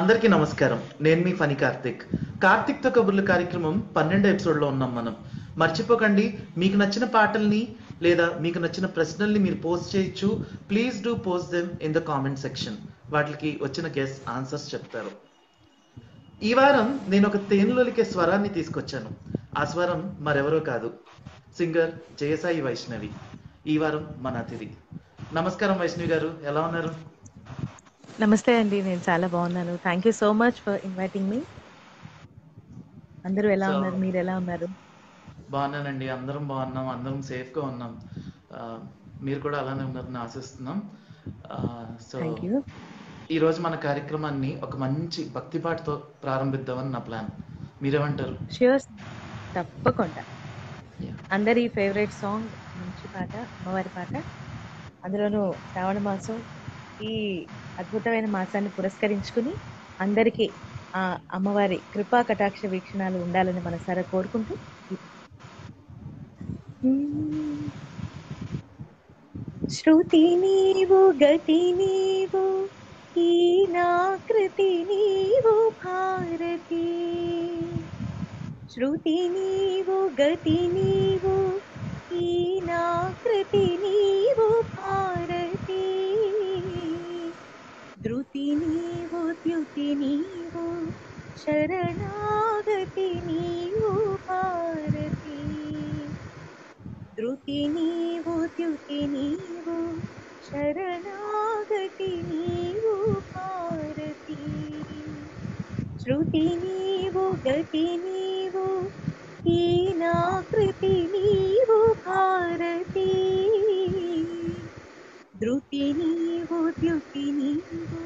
అందరికీ నమస్కారం నేను మీ ఫని కార్తిక్ కార్తిక్ తో కబుర్ల కార్యక్రమం పన్నెండు ఎపిసోడ్ లో ఉన్నాం మనం మర్చిపోకండి మీకు నచ్చిన పాటల్ని లేదా మీకు నచ్చిన ప్రశ్నల్ని మీరు పోస్ట్ చేయొచ్చు please do post them in the comment section వాటికి వచ్చిన గెస్ట్ ఆన్సర్స్ చెప్తారు ఈ వారం నేను ఒక తేనులొలికే స్వరాన్ని తీసుకొచ్చాను ఆ స్వరం మరెవరో కాదు సింగర్ జయసాయి వైష్ణవి ఈ వారం మన అతిథి నమస్కారం వైష్ణవి గారు ఎలా ఉన్నారు నమస్తే అండి నేను చాలా బాగున్నాను thank you so much for inviting మీ అందరూ ఎలా So- ఉన్నారు మీరు ఎలా ఉన్నారు బాగున్నానండి అందరం బాగున్నాం అందరం సేఫ్ గా ఉన్నాం ఆ, మీరు కూడా అలానే ఉన్నారని ఆశిస్తున్నాం సో థ్యాంక్ యూ ఈ రోజు మన కార్యక్రమాన్ని ఒక మంచి భక్తి పాటతో ప్రారంభిద్దామని నా ప్లాన్ మీరేమంటారు ష్యూర్ తప్పకుండా Yeah. అందరి ఫేవరెట్ సాంగ్ మంచి పాట అమ్మవారి పాట అందులోనూ శ్రావణ మాసం ఈ అద్భుతమైన మాసాన్ని పురస్కరించుకుని అందరికీ ఆ అమ్మవారి కృపా కటాక్ష వీక్షణాలు ఉండాలని మనసారా కోరుకుంటూ శృతి నీవు గతి నీవు ఈ నాకృతి నీవు భారతి శృతి నీవు గతి నీవు ఈ నాకృతి నీవు భారతి ధృతి నీవు ద్యుతి నీవు శరణాగతి నీవు భారతి ధృతి నీవు ద్యుతి నీవు శరణాగతి నీవు భారతి శృతి నీవు గతి నీవు ఈ నాకృతి నీవు భారతి ధృతి నీవు ద్యుతి నీవు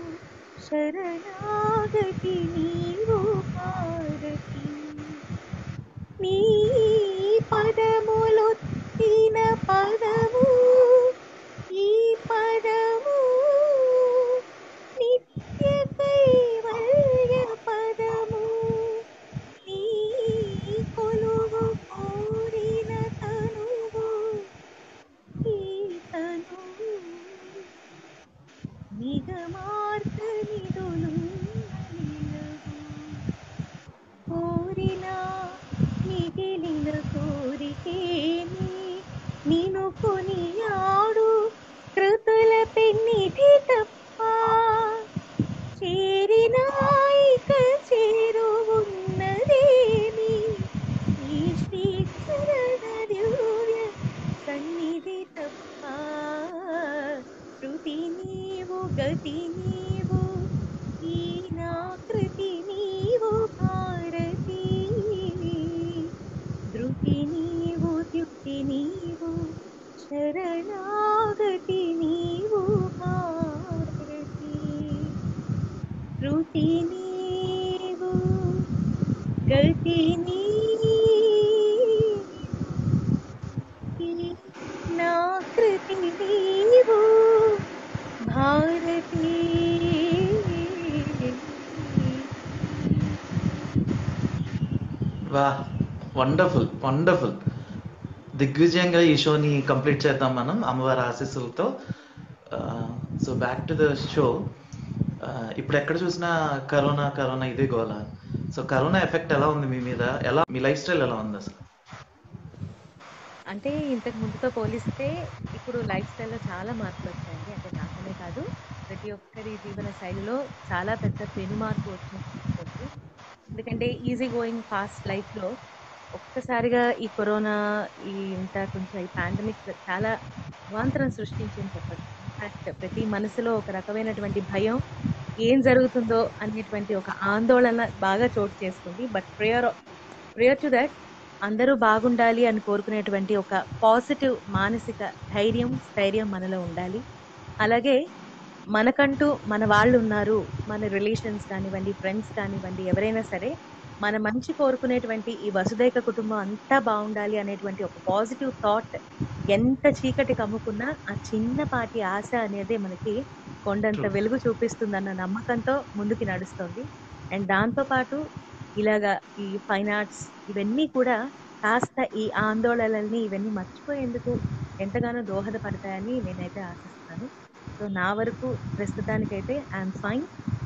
శరణాగతి నీవు భారతి నీ పదములు తిన పదము ఈ పదము నిత్య కైవల్య పదము నీ కొలువు కోరిన తనువు ఈ తనువు నిగమార్గ నిధులు కోరిన మిగిలిన కోరికేమి నిను కొనియాడు కృతుల పెన్నిధి తప్ప చేరిన ఇక చేరువున్నదేమి ఈ శ్రీకరణ దివ్య సన్నిధి తప్ప శృతి నీవు గతి నీవు ఈ నాకృతి నీవు భారతి ధృతి నీవు ద్యుక్తి నీవు శరణాగతి నీవు భారతి ధృతి నీవు గతి నీవు నాకృతి నీవు భారతి వా వండర్ఫుల్ వండర్ఫుల్ దిగ్విజయంగా ఈ షోని కంప్లీట్ చేద్దాం మనం అమ్మవారి ఆశీస్సులతో so back to the show ఇప్పుడు ఎక్కడ చూసినా కరోనా కరోనా ఇదే గోల సో కరోనా ఎఫెక్ట్ ఎలా ఉంది మీ మీద ఎలా మీ లైఫ్ స్టైల్ ఎలా ఉంది అసలు అంటే ఇంతకు ముందుతో పోలిస్తే ఇప్పుడు లైఫ్ స్టైల్లో చాలా మార్పులు వచ్చాయండి అంటే నాకనే కాదు ప్రతి ఒక్కరి జీవన శైలిలో చాలా పెద్ద పెను మార్పు వచ్చింది ఎందుకంటే ఈజీ గోయింగ్ ఫాస్ట్ లైఫ్లో ఒక్కసారిగా ఈ కరోనా ఈ ఇంత కొంచెం ఈ పాండమిక్ చాలా అవాంతరం సృష్టించింది చెప్పచ్చు ఇన్ఫాక్ట్ ప్రతి మనసులో ఒక రకమైనటువంటి భయం ఏం జరుగుతుందో అనేటువంటి ఒక ఆందోళన బాగా చోటు చేసుకుంది but prayer prayer to that అందరూ బాగుండాలి అని కోరుకునేటువంటి ఒక పాజిటివ్ మానసిక ధైర్యం స్థైర్యం మనలో ఉండాలి అలాగే మనకంటూ మన వాళ్ళు ఉన్నారు మన రిలేషన్స్ కానివ్వండి ఫ్రెండ్స్ కానివ్వండి ఎవరైనా సరే మన మంచి కోరుకునేటువంటి ఈ వసుదైక కుటుంబం అంతా బాగుండాలి అనేటువంటి ఒక పాజిటివ్ థాట్ ఎంత చీకటి కమ్ముకున్నా ఆ చిన్నపాటి ఆశ అనేది మనకి కొండంత True. వెలుగు చూపిస్తుందన్న నమ్మకంతో ముందుకి నడుస్తుంది అండ్ దాంతోపాటు ఇలాగా ఈ ఫైన్ ఆర్ట్స్ ఇవన్నీ కూడా కాస్త ఈ ఆందోళనల్ని ఇవన్నీ మర్చిపోయేందుకు ఎంతగానో దోహదపడతాయని నేనైతే ఆశిస్తున్నాను సో నా వరకు ప్రస్తుతానికైతే ఐఎమ్ ఫైన్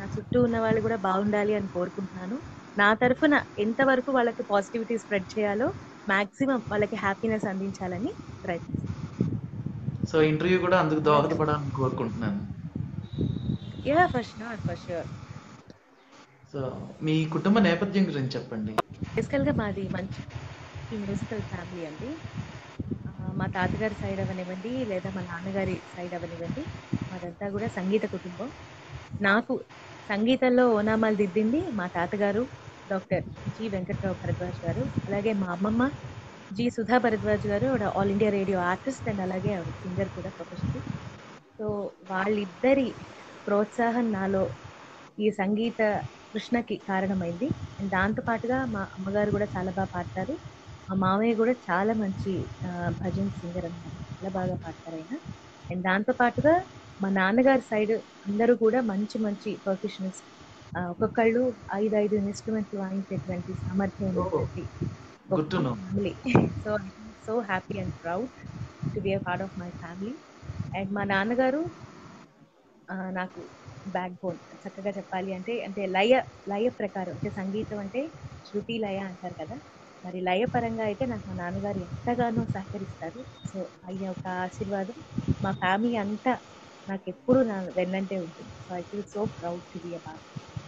నా చుట్టూ ఉన్న వాళ్ళు కూడా బాగుండాలి అని కోరుకుంటున్నాను నా తరఫున ఎంతవరకు వాళ్ళకి పాజిటివిటీ స్ప్రెడ్ చేయాలో మాక్సిమం వాళ్ళకి హ్యాపీనెస్ అందించాలని ప్రయత్నిస్తాను సో ఇంటర్వ్యూ కూడా అందుకు దోహదపడాలని కోరుకుంటున్నాను yeah for sure for sure so మీ కుటుంబ నేపథ్యం గురించి చెప్పండి బేసికల్గా మాది మంచి మ్యూజికల్ ఫ్యామిలీ అండి ఆ, మా తాతగారి సైడ్ అవనివ్వండి లేదా మా నాన్నగారి సైడ్ అవనివ్వండి మాదంతా కూడా సంగీత కుటుంబం నాకు సంగీతంలో ఓనామాలు దిద్దింది మా తాతగారు డాక్టర్ జి వెంకట్రావు భరద్వాజ్ గారు అలాగే మా అమ్మమ్మ జి సుధా భరద్వాజ్ గారు ఆవిడ All India Radio artist and అలాగే ఆవిడ సింగర్ కూడా ప్రొఫెషనల్ సో వాళ్ళిద్దరి ప్రోత్సాహం నాలో ఈ సంగీత కృష్ణకి కారణమైంది అండ్ దాంతో పాటుగా మా అమ్మగారు కూడా చాలా బాగా పాడతారు మా మామయ్య కూడా చాలా మంచి ఆ, భజన్ సింగర్ అన్నమాట చాలా బాగా పాడతారు ఆయన అండ్ దాంతో పాటుగా మా నాన్నగారి సైడ్ అందరూ కూడా మంచి మంచి పర్ఫెషనిస్ట్ ఒక్కొక్కళ్ళు ఐదు ఐదు ఇన్స్ట్రుమెంట్లు వాయించేటువంటి సామర్థ్యం ఉన్నటువంటి Good to know. Family so so happy and proud to be a part of my family and మా నాన్నగారు ఆ, నాకు బ్యాక్ బోన్ చక్కగా చెప్పాలి అంటే అంటే లయ లయ ప్రకారం అంటే సంగీతం అంటే శృతి లయ అంటారు కదా మరి లయ పరంగా అయితే నాకు మా నాన్నగారు ఎంతగానో సహకరిస్తారు సో ఆయన యొక్క ఆశీర్వాదం మా ఫ్యామిలీ అంతా నాకు ఎప్పుడు నా వెన్నంటే ఉంటుంది so I feel so proud to be a part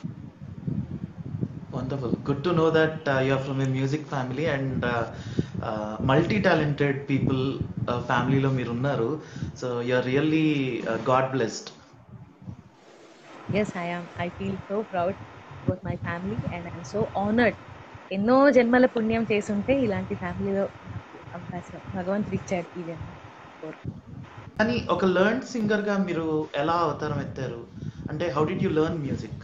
wonderful good to know that you're from a music family and multi talented people ఫ్యామిలీలో మీరు ఉన్నారు so you're really God blessed yes I am I feel so proud about my family and I'm so honoured ఎన్నో జన్మల పుణ్యం చేసుంటే ఇలాంటి ఫ్యామిలీలో అవకాశం భగవంతుడు ఇచ్చాడు ఈ జన్మ కోరుకుంటున్నాను. కానీ ఒక లర్న్ సింగర్ గా మీరు ఎలా అవతారం ఎత్తారు అంటే how did you learn music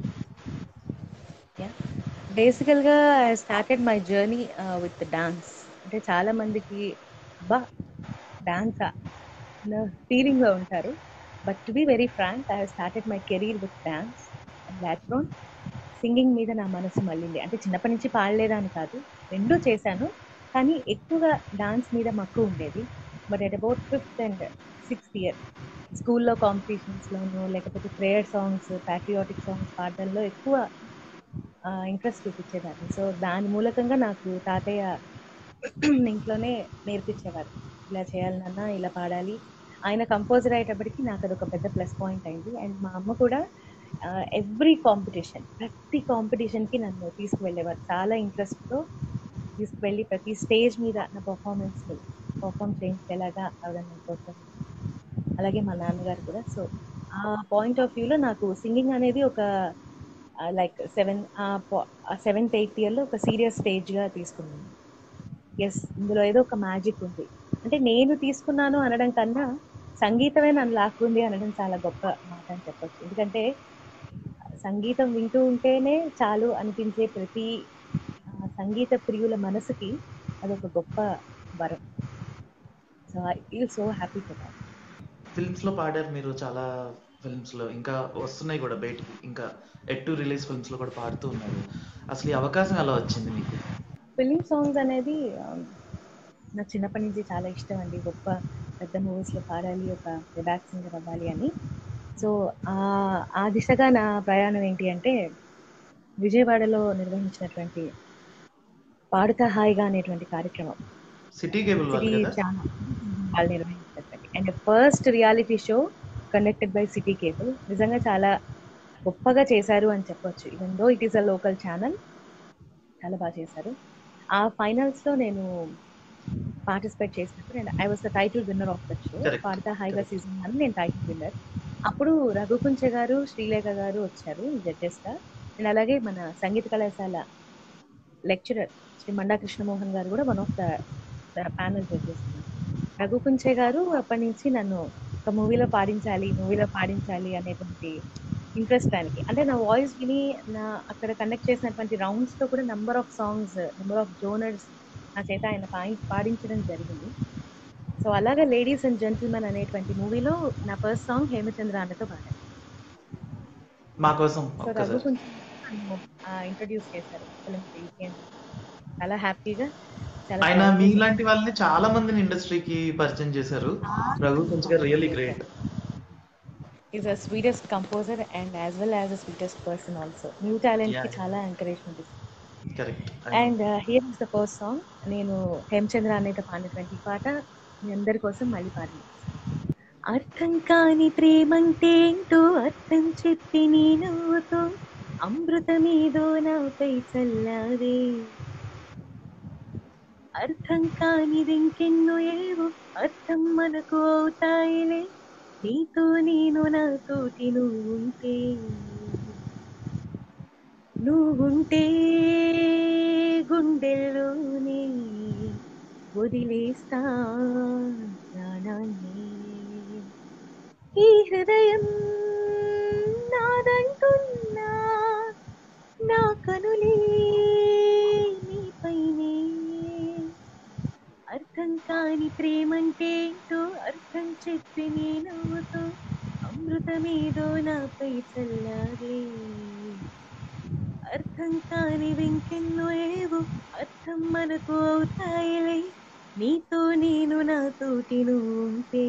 బేసికల్గా I started my journey with dance అంటే చాలా మందికి అబ్బా డాన్సా ఫీలింగ్లో ఉంటారు but to be very frank I started my career with dance and background singing మీద నా మనసు మళ్ళింది అంటే చిన్నప్పటి నుంచి పాడలేదని కాదు రెండూ చేశాను కానీ ఎక్కువగా డాన్స్ మీద మక్కువ ఉండేది but at about fifth and sixth year స్కూల్లో కాంపిటీషన్స్లోనూ లేకపోతే ప్రేయర్ సాంగ్స్ ప్యాట్రియాటిక్ సాంగ్స్ పాడడంలో ఎక్కువ ఇంట్రెస్ట్ చూపించేదాన్ని సో దాని మూలకంగా నాకు తాతయ్య ఇంట్లోనే నేర్పించేవారు ఇలా చేయాలి నాన్న ఇలా పాడాలి ఆయన కంపోజర్ అయ్యేటప్పటికి నాకు అదొక పెద్ద ప్లస్ పాయింట్ అయింది అండ్ మా అమ్మ కూడా ఎవ్రీ కాంపిటీషన్ ప్రతి కాంపిటీషన్కి నన్ను తీసుకువెళ్ళేవారు చాలా ఇంట్రెస్ట్తో తీసుకువెళ్ళి ప్రతి స్టేజ్ మీద నా పర్ఫార్మెన్స్ పర్ఫామ్ చేయించేలాగా ఆవిడ నన్ను ప్రోత్సహించారు. అలాగే మా నాన్నగారు కూడా సో ఆ పాయింట్ ఆఫ్ వ్యూలో నాకు సింగింగ్ అనేది ఒక లైక్ సెవెన్ సెవెంత్ ఎయిత్ ఇయర్లో ఒక సీరియస్ స్టేజ్గా తీసుకున్నాను ఎస్ ఇందులో ఏదో ఒక మ్యాజిక్ ఉంది అంటే నేను తీసుకున్నాను అనడం కన్నా సంగీతమే నన్ను లాక్కుంది అనడం చాలా గొప్ప మాట అని చెప్పొచ్చు ఎందుకంటే సంగీతం వింటూ ఉంటేనే చాలు అనిపించే ప్రతి ఆ, సంగీత ప్రియుల మనసుకి అదొక గొప్ప వరం so I feel so happy for that films లో పాడారు మీరు చాలా ఫిల్మ్స్ లో ఇంకా వస్తున్నాయి కూడా బయటికి ఇంకా ఎట్ టు రిలీజ్ ఫిల్మ్స్ లో కూడా పాడుతూ ఉన్నారు అసలు ఈ అవకాశం ఎలా వచ్చింది మీకు ఫిలిం సాంగ్స్ అనేది ఆ, నాకు చిన్నప్పటి నుంచి చాలా ఇష్టం అండి గొప్ప పెద్ద మూవీస్లో పాడాలి ఒక రిలాక్స్ సింగర్ అవ్వాలి అని సో ఆ- ఆ దిశగా నా ప్రయాణం ఏంటి అంటే విజయవాడలో నిర్వహించినటువంటి పాడుతా హాయిగా అనేటువంటి కార్యక్రమం సిటీ కేబుల్ వాళ్ళు సిటీ కదా ఛానల్ వాళ్ళు నిర్వహించినటువంటి and first reality show conducted by City Cable నిజంగా చాలా గొప్పగా చేశారు అని చెప్పొచ్చు even though it is a local channel చాలా బాగా చేశారు ఆ ఫైనల్స్ లో నేను పార్టిసిపేట్ చేసినప్పుడు and I was the title winner of the show Correct. Padutha Haayiga season one నేను టైటిల్ విన్నర్ అప్పుడు రఘుకుంచ గారు శ్రీలేఖ గారు వచ్చారు జడ్జెస్ గా అండ్ అలాగే మన సంగీత కళాశాల లెక్చరర్ శ్రీ మండా కృష్ణమోహన్ గారు కూడా one of the panel judges Raghu Kunche garu అప్పటి నుంచి నన్ను ఒక మూవీలో పాడించాలి మూవీలో పాడించాలి అనేటువంటి ఇంట్రెస్ట్ దానికి అంటే నా వాయిస్ విని నా అక్కడ కండక్ట్ చేసినటువంటి రౌండ్స్ తో కూడా number of songs number of genres నా చేత ఆయన పాడి- పాడించడం జరిగింది సో అలాగే లేడీస్ అండ్ జెంటిల్మెన్ అనేటువంటి మూవీలో నా ఫస్ట్ సాంగ్ హేమచంద్ర అన్నతో పాడాను మా కోసం సో ఒక్కసారి రఘు కొంచెం ఇంట్రడ్యూస్ చేశారు ఫిలిం చాలా హ్యాపీగా చాలా ఆయన proud గా మీలాంటి వాళ్ళని చాలా మందిని ఇండస్ట్రీకి పరిచయం చేశారు Raghu Kunche really great is a sweetest composer and as well as a sweetest person also new talent కి Yeah. చాలా ఎంకరేజ్మెంట్ ఇస్తుంది correct and here is the first song నేను హేమచంద్ర అనేత పాడినటువంటి ఈ పాట మీ అందరి కోసం మళ్ళీ పాడి అర్థం కాని ప్రేమంటే ఏంటో అర్థం చెప్పి నీ నవ్వుతో అమృతమేదో నాపై చల్లారే అర్థం కానిది ఇంకెన్నో ఏవో అర్థం మనకు అవుతాయిలే నీతో నేను నాతోటి నువ్వు ఉంటే నువ్వుంటే గుండెల్లోనే వదిలేస్తా ప్రాణాన్ని ఈ హృదయం నాదంటున్నా నా కనులే నీపైనే అర్థం కాని ప్రేమంటే ఏంటో అర్థం చెప్పి నీ నవ్వుతో అమృతమేదో నాపై చల్లారే అర్థం కాని వెంకెన్నో ఏవో అర్థం మనకు అవుతాయిలే నీతో నేను నాతోటి నువ్వు ఉంటే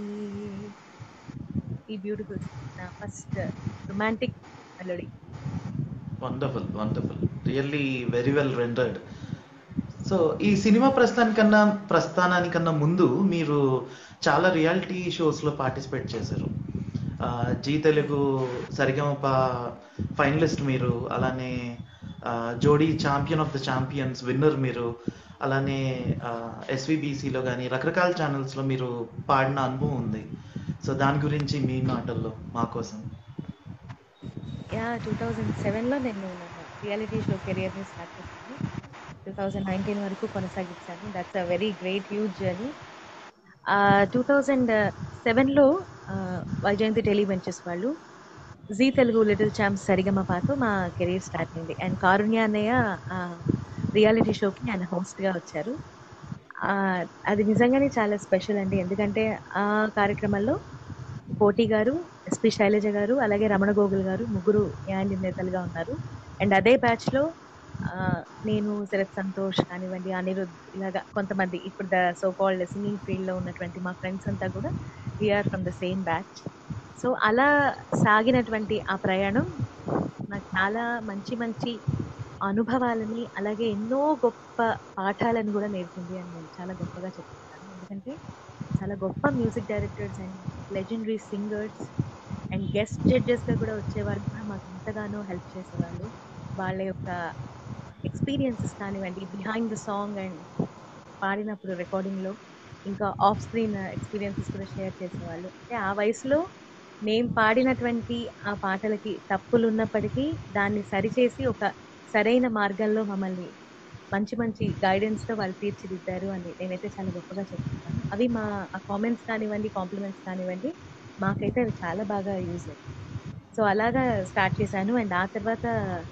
ఈ బ్యూటిఫుల్ నా first romantic melody wonderful wonderful really very well rendered so ఈ సినిమా ప్రస్థానికన్నా ప్రస్థానానికన్నా ముందు మీరు చాలా రియాలిటీ షోస్లో పార్టిసిపేట్ చేశారు ఆ, జీ తెలుగు సరిగమప ఫైనలిస్ట్ మీరు అలానే ఆ, జోడీ champion of the champions winner మీరు అలానే ఎస్విబిసిలో కానీ రకరకాల ఛానల్స్లో మీరు పాడిన అనుభవం ఉంది సో దాని గురించి మీ మాటల్లో మా కోసం యా టూ థౌజండ్ సెవెన్లో నేను రియాలిటీ షో కెరియర్ని స్టార్ట్ చేశాను టూ థౌజండ్ నైన్టీన్ వరకు కొనసాగించాను that's a very great huge journey two thousand సెవెన్లో వైజయంతి టెలి వెంచర్స్ వాళ్ళు జీ తెలుగు లిటిల్ ఛాంప్స్ సరిగమ పాతో మా కెరీర్ స్టార్ట్ అయింది అండ్ కారుణ్య అన్నయ్య రియాలిటీ షోకి ఆయన హోస్ట్గా వచ్చారు ఆ, అది నిజంగానే చాలా స్పెషల్ అండి ఎందుకంటే ఆ కార్యక్రమంలో కోటి గారు ఎస్పి శైలజ గారు అలాగే రమణ గోగుల్ గారు ముగ్గురు న్యాయ నేతలుగా ఉన్నారు అండ్ అదే బ్యాచ్ లో ఆ, నేను శరత్ సంతోష్ కానివ్వండి అనిరుద్ ఇలాగా కొంతమంది ఇప్పుడు the so called singing field లో ఉన్నటువంటి మా ఫ్రెండ్స్ అంతా కూడా we're from the same batch so అలా సాగినటువంటి ఆ ప్రయాణం నాకు చాలా మంచి మంచి అనుభవాలని అలాగే ఎన్నో గొప్ప పాఠాలను కూడా నేర్పింది అని నేను చాలా గొప్పగా చెప్తున్నాను ఎందుకంటే చాలా గొప్ప music directors and legendary singers and guest జడ్జెస్గా కూడా వచ్చేవారు కూడా మాకు ఎంతగానో హెల్ప్ చేసేవాళ్ళు వాళ్ళ యొక్క ఎక్స్పీరియన్సెస్ కానివ్వండి బిహైండ్ ద సాంగ్ అండ్ పాడినప్పుడు రికార్డింగ్లో ఇంకా ఆఫ్ స్క్రీన్ ఎక్స్పీరియన్సెస్ కూడా షేర్ చేసేవాళ్ళు అంటే ఆ వయసులో మేము పాడినటువంటి ఆ పాటలకి తప్పులు ఉన్నప్పటికీ దాన్ని సరిచేసి ఒక సరైన మార్గంలో మమ్మల్ని మంచి మంచి గైడెన్స్తో వాళ్ళు తీర్చిదిద్దారు అని నేనైతే చాలా గొప్పగా చెప్తున్నాను అవి మా ఆ కామెంట్స్ కానివ్వండి కాంప్లిమెంట్స్ కానివ్వండి మాకైతే అవి చాలా బాగా యూజ్ అయ్యాయి సో అలాగా స్టార్ట్ చేశాను అండ్ ఆ తర్వాత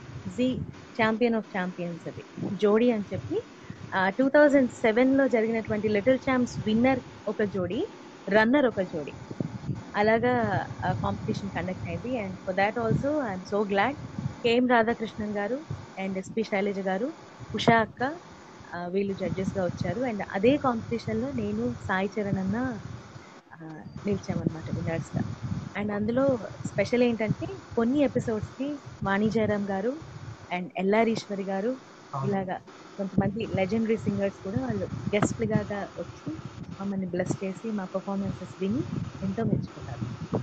జీ ఛాంపియన్ ఆఫ్ ఛాంపియన్స్ అది జోడీ అని చెప్పి టూ థౌజండ్ సెవెన్లో జరిగినటువంటి లిటిల్ ఛాంప్స్ విన్నర్ ఒక జోడీ రన్నర్ ఒక జోడీ అలాగా కాంపిటీషన్ కండక్ట్ అయింది and for that also I'm so glad KM Radhakrishnan garu and SP Shailaja గారు ఉషా అక్క ఆ, వీళ్ళు జడ్జెస్గా వచ్చారు అండ్ అదే కాంపిటీషన్లో నేను సాయి చరణ్ అన్న ఆ, నిలిచామన్నమాట విన్నర్స్గా అండ్ అందులో స్పెషల్ ఏంటంటే కొన్ని ఎపిసోడ్స్కి వాణి జయరామ్ గారు అండ్ ఎల్ఆర్ ఈశ్వరి గారు ఇలాగా కొంతమంది లెజెండరీ సింగర్స్ కూడా వాళ్ళు గెస్ట్లుగా వచ్చి మమ్మల్ని బ్లెస్ చేసి మా పర్ఫార్మెన్సెస్ విని ఎంతో మెచ్చుకున్నారు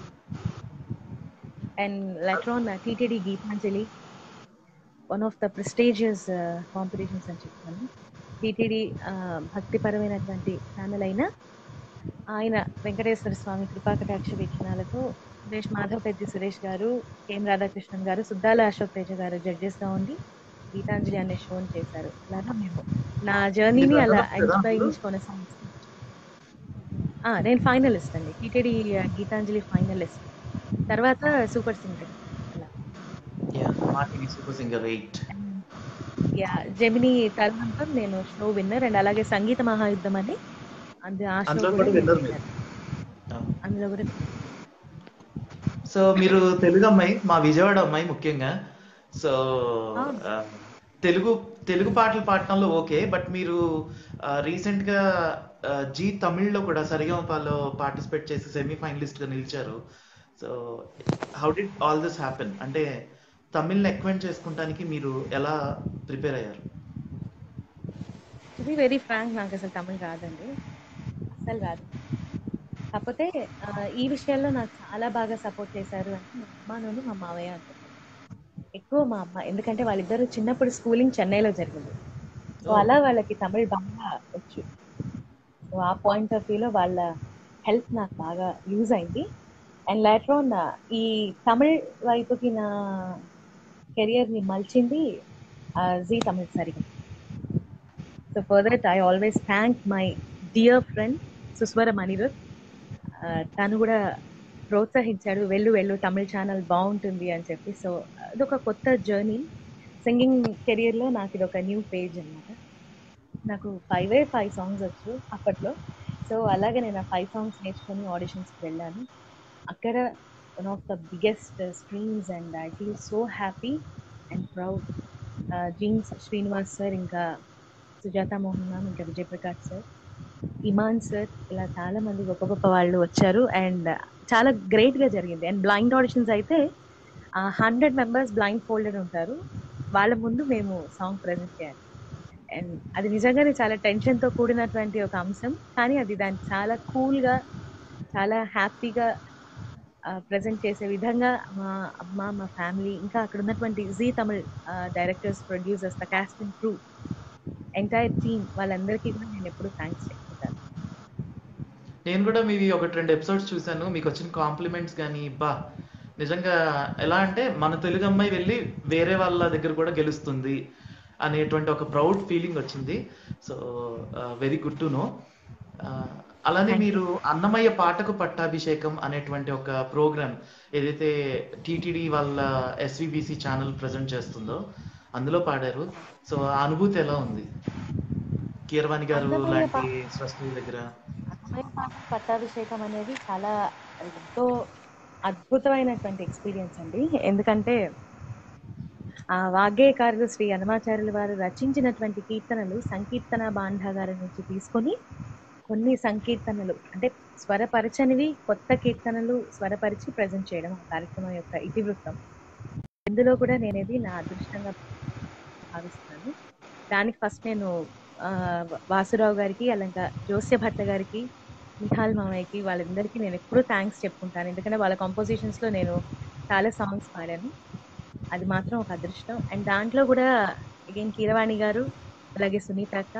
అండ్ లెట్రాన్ TTD Geethanjali one of the prestigious competitions అని చెప్తాను టీటీడీ భక్తిపరమైనటువంటి ఛానల్ అయిన ఆయన వెంకటేశ్వర స్వామి కృపాకటాక్ష వీక్షణాలతో సురేష్ మాధవ్ పెద్ది సురేష్ గారు కేఎం రాధాకృష్ణన్ గారు సుద్దాల అశోక్ తేజ గారు జడ్జెస్గా ఉండి గీతాంజలి అనే షోని చేశారు అలాగా మేము నా జర్నీని అలా ఇన్స్పైరించి కొనసాగిస్తాను ఆ, నేను ఫైనలిస్ట్ అండి టీటీడీ గీతాంజలి ఫైనలిస్ట్ తర్వాత సూపర్ సింగర్ అలా మాటిని super singer eight yeah Gemini తరుణంతో నేను షో విన్నర్ అండ్ అలాగే సంగీత మహాయుద్ధం అని అందు ఆ షో అందులో కూడా కూడా నేను winner winner. అందులో కూడా సో మీరు తెలుగు అమ్మాయి మా విజయవాడ అమ్మాయి ముఖ్యంగా సో అవును. ఆ, తెలుగు తెలుగు పాటలు పాడటంలో ఓకే బట్ మీరు రీసెంట్ గా ఆ, జీ తమిళ్లో కూడా సరిగమపాలో పార్టిసిపేట్ చేసి సెమీ ఫైనలిస్ట్ గా నిలిచారు so how did all this happen అంటే తమిళ్ని ఎక్వెంట్ చేసుకుంటానికి మీరు ఎలా ప్రిపేర్ అయ్యారు టు బి వెరీ ఫ్రాంక్ నాకు అసలు తమిళ్ రాదండి అసలు రాదు కాకపోతే ఆ, ఈ విషయాల్లో నాకు చాలా బాగా సపోర్ట్ చేశారు అంటే మా అమ్మ మా మావయ్య అంటారు ఎక్కువ మా అమ్మ ఎందుకంటే వాళ్ళిద్దరూ చిన్నప్పుడు స్కూలింగ్ చెన్నైలో జరిగింది సో Oh. అలా వాళ్ళకి తమిళ్ బాగా వచ్చు సో ఆ పాయింట్ ఆఫ్ వ్యూలో వాళ్ళ హెల్ప్ నాకు బాగా యూజ్ అయింది అండ్ లేటర్ ఆన్ ఈ తమిళ్ వైపుకి నా కెరియర్ ని మలిచింది జీ తమిళ్ సరిగా so for that I always thank my dear friend సుస్వర మణిరుత్ తను కూడా ప్రోత్సహించాడు వెళ్ళు వెళ్ళు తమిళ ఛానల్ బాగుంటుంది అని చెప్పి సో అదొక కొత్త జర్నీ సింగింగ్ కెరియర్లో నాకు ఇది ఒక న్యూ పేజ్ అన్నమాట నాకు ఫైవే ఫైవ్ సాంగ్స్ వచ్చు అప్పట్లో సో అలాగే నేను ఆ ఫైవ్ సాంగ్స్ నేర్చుకొని ఆడిషన్స్కి వెళ్ళాను అక్కడ one of the biggest streams and I feel so happy and proud jeans Srinivas sir ఇంకా సుజాత మోహన్ మ్యామ్ ఇంకా విజయప్రకాష్ సార్ ఇమాన్ సార్ ఇలా చాలా మంది గొప్ప గొప్ప వాళ్ళు వచ్చారు అండ్ చాలా గ్రేట్ గా జరిగింది అండ్ బ్లైండ్ ఆడిషన్స్ అయితే హండ్రెడ్ మెంబర్స్ బ్లైండ్ ఫోల్డెడ్ ఉంటారు వాళ్ళ ముందు మేము సాంగ్ ప్రజెంట్ చేయాలి అండ్ అది నిజంగానే చాలా టెన్షన్ తో కూడినటువంటి ఒక అంశం కానీ అది దాన్ని చాలా కూల్ గా చాలా హ్యాపీగా ప్రజెంట్ చేసే విధంగా మా అమ్మ మా ఫ్యామిలీ ఇంకా అక్కడ ఉన్నటువంటి Zee Tamil directors producers the cast and crew entire team వాళ్ళందరికీ కూడా నేను ఎప్పుడు థ్యాంక్స్ చెప్పుకుంటాను నేను కూడా మీవి ఒకటి రెండు ఎపిసోడ్స్ చూశాను మీకు వచ్చిన కాంప్లిమెంట్స్ కానీ బా నిజంగా ఎలా అంటే మన తెలుగు అమ్మాయి వెళ్ళి వేరే వాళ్ళ దగ్గర కూడా గెలుస్తుంది అనేటువంటి ఒక ప్రౌడ్ ఫీలింగ్ వచ్చింది so very good to know అలానే Thank you. మీరు అన్నమయ్య పాటకు పట్టాభిషేకం అనేటువంటి ఒక ప్రోగ్రామ్ ఏదైతే టీటీడీ వాళ్ళ ఎస్విబిసి ఛానల్ ప్రజెంట్ చేస్తుందో అందులో పాడారు సో ఆ అనుభూతి ఎలా ఉంది కీరవాణి గారు అన్నమయ్య లాంటి పా- స్రష్టుల దగ్గర అమ్మాయి పాట పట్టాభిషేకం అనేది చాలా ఎంతో అద్భుతమైనటువంటి ఎక్స్పీరియన్స్ అండి ఎందుకంటే ఆ వాగ్గేయకారులు శ్రీ హనుమాచార్యుల వారు రచించినటువంటి కీర్తనలు సంకీర్తన బాంధాగారం నుంచి తీసుకొని కొన్ని సంకీర్తనలు అంటే స్వరపరచనివి కొత్త కీర్తనలు స్వరపరిచి ప్రజెంట్ చేయడం ఆ కార్యక్రమం యొక్క ఇతివృత్తం ఇందులో కూడా నేనేది నా అదృష్టంగా భావిస్తున్నాను దానికి ఫస్ట్ నేను ఆ, వాసురావు గారికి అలాగా జోస్య భట్ల గారికి నిహాల్ మామయ్యకి వాళ్ళందరికీ నేను ఎప్పుడూ థ్యాంక్స్ చెప్పుకుంటాను ఎందుకంటే వాళ్ళ compositions లో నేను చాలా సాంగ్స్ పాడాను అది మాత్రం ఒక అదృష్టం అండ్ దాంట్లో కూడా అగైన్ కీరవాణి గారు అలాగే సునీత అక్క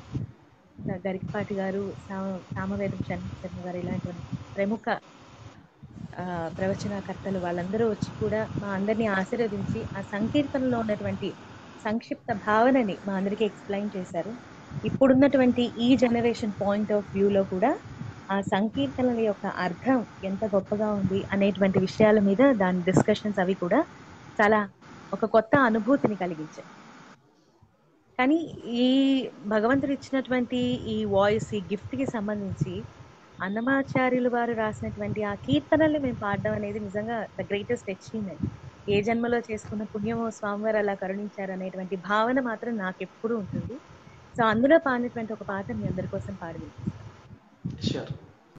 గరికపాటి గారు సా- సామవేదం చంద్రశర్మ గారు ఇలాంటి ప్రముఖ ఆ, ప్రవచనకర్తలు వాళ్ళందరూ వచ్చి కూడా మా అందరినీ ఆశీర్వదించి ఆ సంకీర్తనలో ఉన్నటువంటి సంక్షిప్త భావనని మా అందరికీ ఎక్స్ప్లెయిన్ చేశారు ఇప్పుడున్నటువంటి ఈ జనరేషన్ పాయింట్ ఆఫ్ వ్యూలో కూడా ఆ సంకీర్తనల యొక్క అర్థం ఎంత గొప్పగా ఉంది అనేటువంటి విషయాల మీద దాని డిస్కషన్స్ అవి కూడా చాలా ఒక కొత్త అనుభూతిని కలిగించాయి కానీ ఈ భగవంతుడు ఇచ్చినటువంటి ఈ వాయిస్ ఈ gift కి సంబంధించి అన్నమాచార్యులు వారు రాసినటువంటి ఆ కీర్తనల్ని మేము పాడడం అనేది నిజంగా ద గ్రేటెస్ట్ అచీవ్మెంట్ ఏ జన్మలో చేసుకున్న పుణ్యమో స్వామివారు అలా కరుణించారు అనేటువంటి భావన మాత్రం నాకు ఎప్పుడూ ఉంటుంది సో అందులో పాడినటువంటి ఒక పాట మీ అందరి కోసం పాడి వినిపిస్తాను. షూర్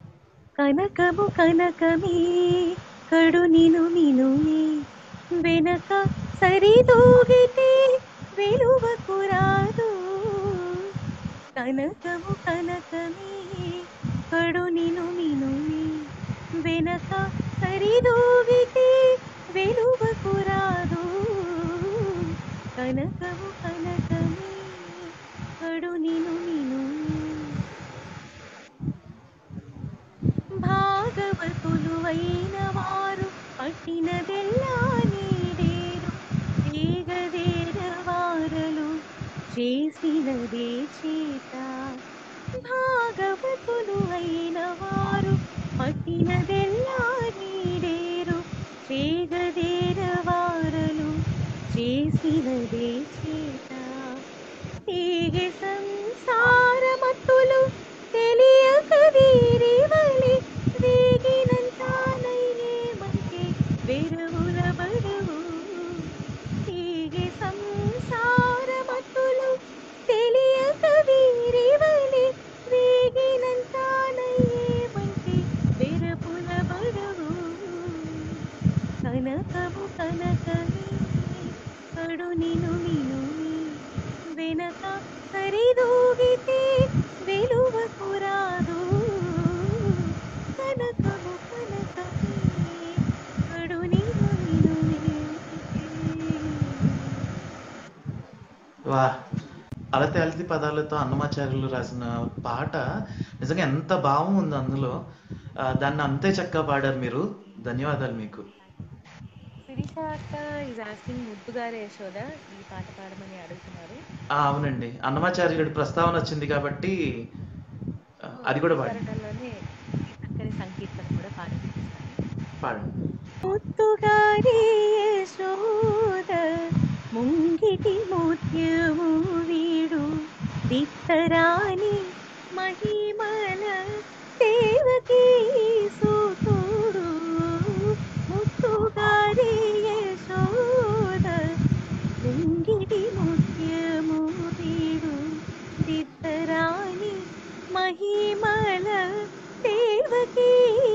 కనకము కనకమే కడు నిను మినుమే వెనక సరిదూగితే వెలువకు రాదు కనకము కనకమే కడు నిను మినుమే వెనక సరిదూగితే వెలువకు రాదు కనకము కనకమే కడు నిను మినుమే భాగవతులు అయిన వారు పట్టినదెల్లా నీడేరు తీగదేర వారలు చేసినదే చేత భాగవతులు అయిన వారు పట్టినదెల్లా నీడేరు చేగదేర వారలు చేసినదే చేత తీగె సంసారమతులు తెలియక వీరివలి వేగినంతానయ్యేమంటే వెరవుల బడవు తీగె సంసారమతులు తెలియక వీరివలి వేగినంతానయ్యేమంటే వెరపుల బడవు కడు నిను నిను వెనక సరిదూగితే వెలువకు రాదు కనకము కనకమే కడు నిను నిను వా అలతి అలతి పదాలతో అన్నమాచార్యులు రాసిన పాట నిజంగా ఎంత భావం ఉంది అందులో ఆ, దాన్ని అంతే చక్కగా పాడారు మీరు ధన్యవాదాలు మీకు శిరీష అక్క ఈజ్ ఆస్కింగ్ ముద్దుగారే యశోద ఈ పాట పాడమని అడుగుతున్నారు ఆ, అవునండి అన్నమాచార్యుడి ప్రస్తావన వచ్చింది కాబట్టి ఆ, అది కూడా పాడండి చరణంలోనే ఈ చక్కని సంకీర్తన కూడా పాడిస్తాను పాడండి ముత్తుగారి యశోద ముంగిటి ముత్యము వీడు దిత్తరాని మహిమల దేవకీ సూతుడు ముత్తుగారి యశోద ముంగిటి ముత్యము వీడు దిత్తరాని మహిమల దేవకీ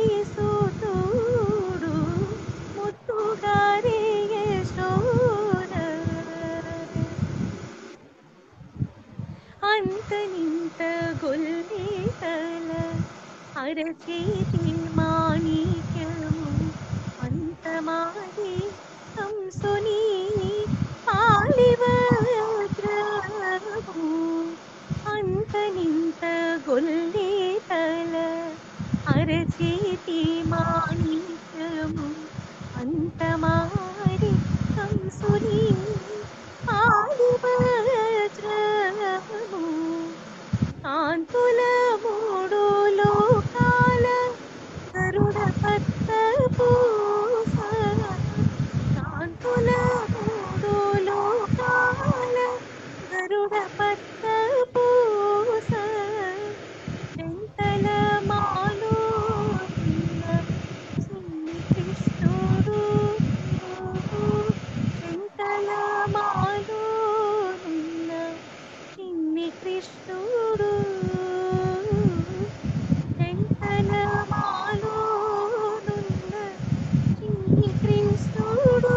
సూతుడు ముత్తుగారి యశోద అంతనింత గొల్లేతల అరచేతి మాణిక్యము అంతమాది కంసుని పాలివద్రము అంతనింత గొల్లేతల అరచేతి మాణిక్యము అంతమారి కంసుని పాలివద్రము కాంతుల మూడు లోకాల గరుడ పత్త పూస కాంతుల మూడు లోకాల గరుడ పత్త పూస చెంతల మాలో చిన్ని కృష్ణుడు చెంతల మాలో చిన్ని కృష్ణుడు చెంతల మాలో చిన్ని కృష్ణుడు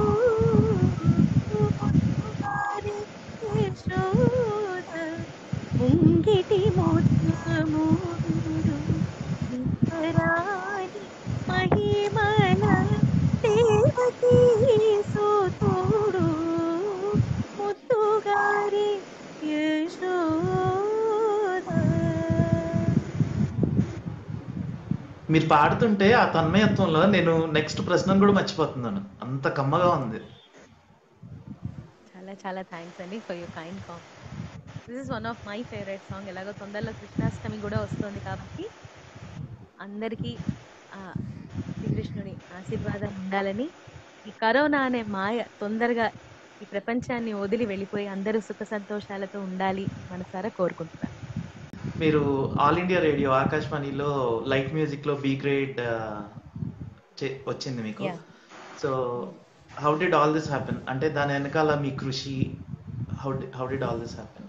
గారి యశోద ముంగిటి ముత్యముడు విత్తరాని మహిమల దేవకీ సూతుడు ముత్తుగారి యశోద మీరు పాడుతుంటే ఆ తన్మయత్వంలో నేను నెక్స్ట్ ప్రశ్నను కూడా మర్చిపోతున్నాను అంత కమ్మగా ఉంది చాలా చాలా థ్యాంక్స్ అండి for your kind calm this is one of my favourite song ఎలాగో తొందరలో కృష్ణాష్టమి కూడా వస్తుంది కాబట్టి అందరికీ ఆ శ్రీకృష్ణుని ఆశీర్వాదం ఉండాలని ఈ కరోనా అనే మాయ తొందరగా ఈ ప్రపంచాన్ని వదిలి వెళ్ళిపోయి అందరూ సుఖ సంతోషాలతో ఉండాలి మనసారా కోరుకుంటున్నాను మీరు ఆల్ ఇండియా రేడియో ఆకాశవాణిలో లైట్ మ్యూజిక్ లో బి గ్రేడ్ వచ్చింది మీకు Yeah. So how did all this happen అంటే దాని వెనకాల మీ కృషి how how did all this happen